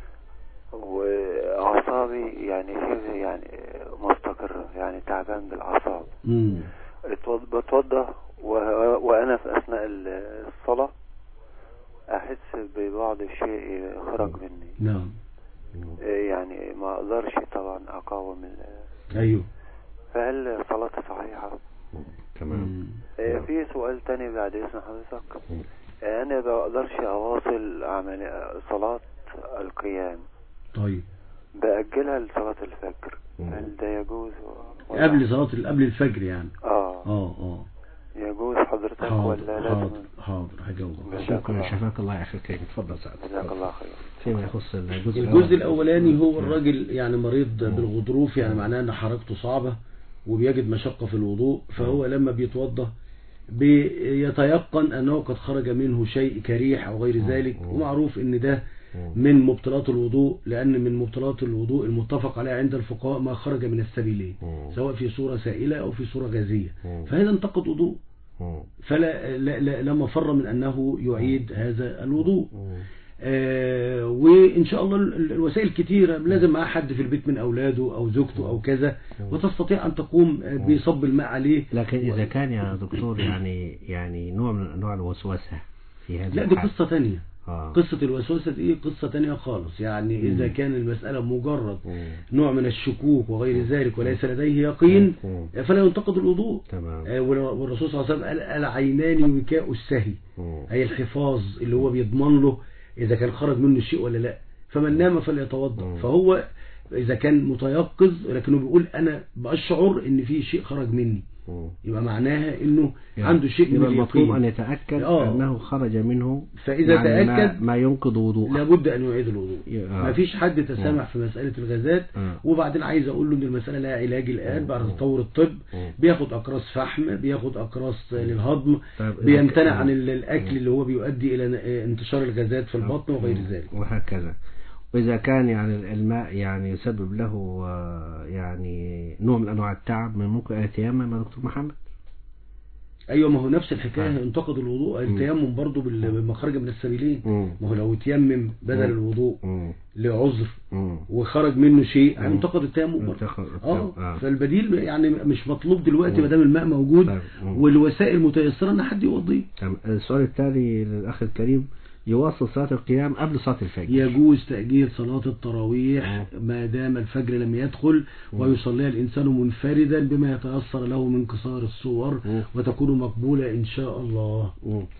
وأعصابي يعني شبه يعني مستقرة يعني تعبان بالأعصاب مم. اتوض- بتوضى و- وأنا في أثناء ال- الصلاة أحس ببعض الشيء خرج مني نعم يعني ما أقدرش طبعا أقاوم ال- أيوه فهل صلاتي صحيحة؟ تمام آه، في سؤال تاني بعد إذن حضرتك آه، أنا بقدرش أواصل عمل صلاة القيام طيب بأجلها لصلاة الفجر هل ده يجوز و- ولا- قبل صلاة ال- قبل الفجر يعني اه اه اه يجوز حضرتك حاضر ولا لازم حاضر حاضر هجاوبك شكرا شفاك الله يا أخي الكريم اتفضل سعد جزاك الله خير فيما يخص الجزء الجزء الأولاني هو الراجل يعني مريض بالغضروف يعني معناه أن حركته صعبة وبيجد مشقة في الوضوء فهو لما بيتوضى بيتيقن أنه قد خرج منه شيء كريح أو غير ذلك ومعروف أن ده من مبطلات الوضوء لأن من مبطلات الوضوء المتفق عليها عند الفقهاء ما خرج من السبيلين سواء في صورة سائلة أو في صورة غازية فهذا انتقد وضوء فلا لا لا لا مفر من أنه يعيد هذا الوضوء آه وإن شاء الله ال- الوسائل كتيرة لازم معاه حد في البيت من أولاده أو زوجته أو كذا وتستطيع أن تقوم آه، بصب الماء عليه لكن إذا كان يا دكتور يعني يعني نوع من أنواع الوسوسة في هذا لا دي قصة تانية آه. قصة الوسوسة دي قصة تانية خالص يعني إذا مم. كان المسألة مجرد نوع من الشكوك وغير ذلك وليس لديه يقين فلا ينتقد الوضوء تمام آه، وال- والرسول صلى الله عليه وسلم قال العينان وكاء السهي أي الحفاظ اللي هو بيضمن له إذا كان خرج منه شيء ولا لا فمن نام فليتوضا فهو إذا كان متيقظ لكنه بيقول أنا بأشعر إن في شيء خرج مني يبقى معناها انه يعني عنده شيء من يبقى المطلوب اليقين أن يتأكد آه. أنه خرج منه فإذا يعني ما, تأكد ما ينقض وضوءه لابد ان يعيد الوضوء آه. ما فيش حد تسامح في مسألة الغازات آه. وبعدين عايز اقول له ان المسألة لها علاج الان بعد تطور الطب بياخد اقراص فحم بياخد اقراص للهضم طيب إذا بيمتنع ك- عن ال- الاكل اللي هو بيؤدي الى ن- انتشار الغازات في البطن وغير ذلك وهكذا وإذا كان يعني الماء يعني يسبب له آه، يعني نوع من أنواع التعب من ممكن أن يتيمم يا دكتور محمد ايوه ما هو نفس الحكايه انتقد الوضوء التيمم برضه بال- بالمخرج من السبيلين ما هو لو تيمم بدل مم. الوضوء لعذر وخرج منه شيء هينتقد التيمم برضه اه آه. فالبديل يعني مش مطلوب دلوقتي ما دام الماء موجود والوسائل متيسره ان حد يوضيه تمام. السؤال التالي للأخ الكريم يواصل صلاة القيام قبل صلاة الفجر يجوز تأجيل صلاة التراويح ما دام الفجر لم يدخل ويصليها الإنسان منفردا بما يتيسر له من قصار الصور وتكون مقبولة إن شاء الله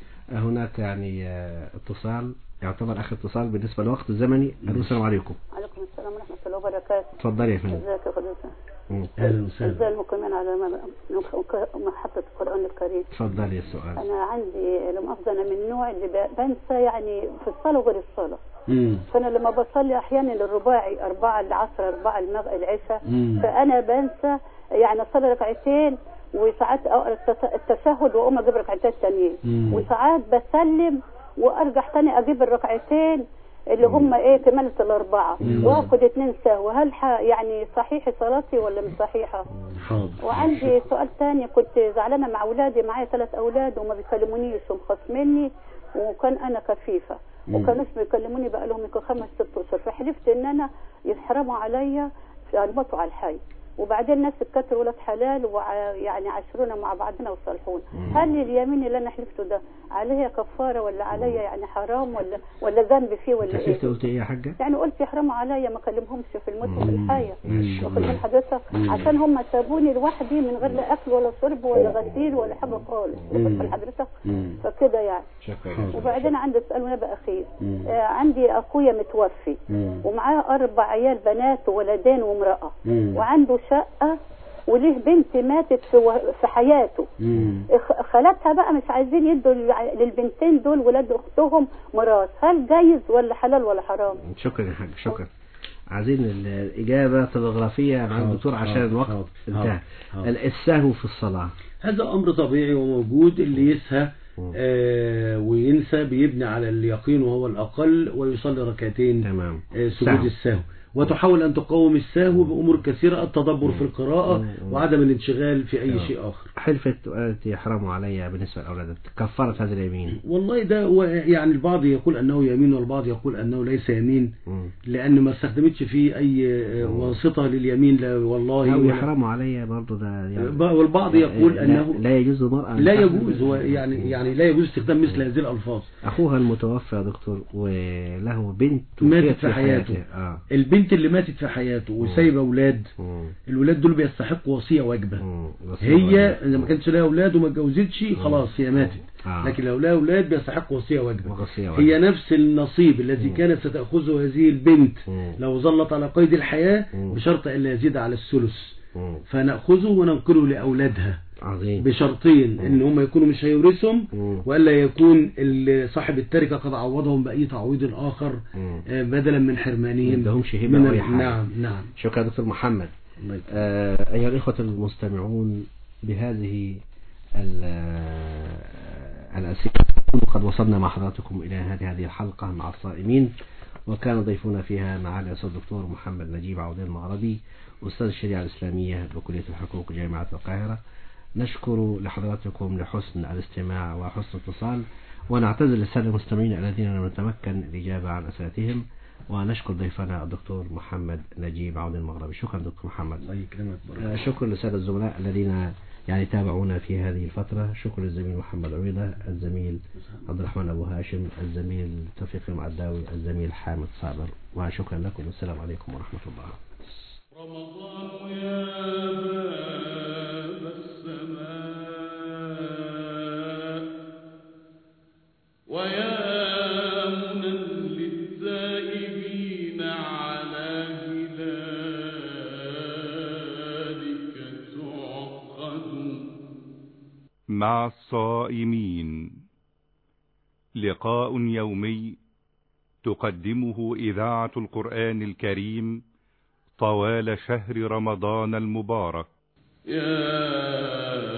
هناك يعني آه، اتصال يعتبر آخر اتصال بالنسبة للوقت الزمني ألو السلام عليكم عليكم السلام ورحمة الله وبركاته اتفضلي يا فندم ازيك يا فضيلة مم. أهلا وسهلا ازاي المقيمين على م- م- محطة القرآن الكريم اتفضلي السؤال أنا عندي لا مؤاخذة أنا من النوع اللي ب- بنسى يعني في الصلاة وغير الصلاة مم. فأنا لما بصلي أحيانا الرباعي أربعة العصر أربعة المغ... العشاء مم. فأنا بنسى يعني أصلي ركعتين وساعات أقرأ التس- التشهد وأقوم أجيب ركعتين تانيين مم. وساعات بسلم وأرجع تاني أجيب الركعتين اللي هم ايه كمالة الأربعة مم. واخد اتنين سهو هل ح... يعني صحيح صلاتي ولا مش صحيحة؟ حاضر وعندي سؤال تاني كنت زعلانة مع أولادي معايا ثلاث أولاد وما بيكلمونيش ومخاصميني وكان أنا كفيفة مم. وكانوش بيكلموني بقى لهم يمكن خمس ست أشهر فحلفت إن أنا يحرموا عليا يموتوا على الحي وبعدين ناس اتكتروا ولاد حلال ويعني عاشرونا مع بعضنا وصالحونا هل اليمين اللي انا حلفته ده عليا كفاره ولا عليا يعني حرام ولا ولا ذنب فيه ولا حسيت ايه؟ قلت ايه يا حاجة يعني قلت يحرموا عليا ما اكلمهمش في الموت وفي مم. الحياه ماشي. واخد بال حضرتك مم. عشان هم سابوني لوحدي من غير لا اكل ولا شرب ولا غسيل ولا حاجه خالص واخد بال حضرتك فكده يعني شكرا وبعدين عندي سؤال ونبأ اخير مم. آه عندي اخويا متوفي ومعاه اربع عيال بنات وولدين وامراه مم. وعنده شقه وليه بنت ماتت في, و... في حياته خ- خالاتها بقى مش عايزين يدوا للع- للبنتين دول ولاد اختهم ميراث هل جايز ولا حلال ولا حرام شكرا يا حاج شكرا عايزين ال- الإجابة تلغرافية مع حاضر، الدكتور عشان حاضر، الوقت حاضر، انتهى حاضر. ال- السهو في الصلاة هذا أمر طبيعي وموجود اللي يسهى آه وينسى بيبني على اليقين وهو الأقل ويصلي ركعتين تمام آه سجود سهو. السهو وتحاول أن تقاوم السهو بأمور كثيرة التدبر في القراءة وعدم الانشغال في أي تمام. شيء آخر حلفت وقالت يحرموا علي بالنسبة للأولاد كفرت هذا اليمين والله ده هو يعني البعض يقول أنه يمين والبعض يقول أنه ليس يمين لأن ما استخدمتش فيه أي آه، واسطة لليمين لا والله أو ولا- يحرموا علي برضه ده يعني ب- والبعض يقول لا- أنه لا يجوز للمرأة أن لا تحمل- يجوز هو يعني يعني لا يجوز استخدام مثل هذه الألفاظ أخوها المتوفى يا دكتور وله بنت ماتت توفيت في حياته آه. البنت اللي ماتت في حياته وسايبه اولاد الولاد دول بيستحقوا وصيه واجبه وصية هي واجبة. اذا ما كانش لها اولاد وما اتجوزتش خلاص هي ماتت آه. لكن لو لها اولاد بيستحقوا وصيه واجبه وصية واجبة. هي نفس النصيب الذي كانت ستاخذه هذه البنت لو ظلت على قيد الحياه بشرط الا يزيد على الثلث فناخذه وننقله لاولادها عظيم بشرطين ان هم يكونوا مش هيورثهم والا يكون ال- صاحب التركه قد عوضهم باي تعويض اخر آه، بدلا من حرمانهم ما ادهمش هبة من أو أي ال- حاجة. نعم نعم شكرا دكتور محمد الله يكرمك. آه، أيها الإخوة المستمعون بهذه ال- آه، الأسئلة قد وصلنا مع حضراتكم إلى هذه هذه الحلقة مع الصائمين وكان ضيفنا فيها معالي الأستاذ الدكتور محمد نجيب عودين المغربي أستاذ الشريعة الإسلامية بكلية الحقوق جامعة القاهرة نشكر لحضراتكم لحسن الاستماع وحسن الاتصال ونعتذر للسادة المستمعين الذين لم نتمكن الإجابة عن أسئلتهم ونشكر ضيفنا الدكتور محمد نجيب عون المغربي شكرا دكتور محمد الله يكرمك بارك آه، شكرا للسادة الزملاء الذين يعني تابعونا في هذه الفترة شكرا للزميل محمد عويضة الزميل عبد الرحمن أبو هاشم الزميل توفيق المعداوي الزميل حامد صابر وشكرا لكم والسلام عليكم ورحمة الله رمضان يا باب السماء ويا منى للتائبين على هلالك تعقد مع الصائمين لقاء يومي تقدمه إذاعة القرآن الكريم طوال شهر رمضان المبارك يا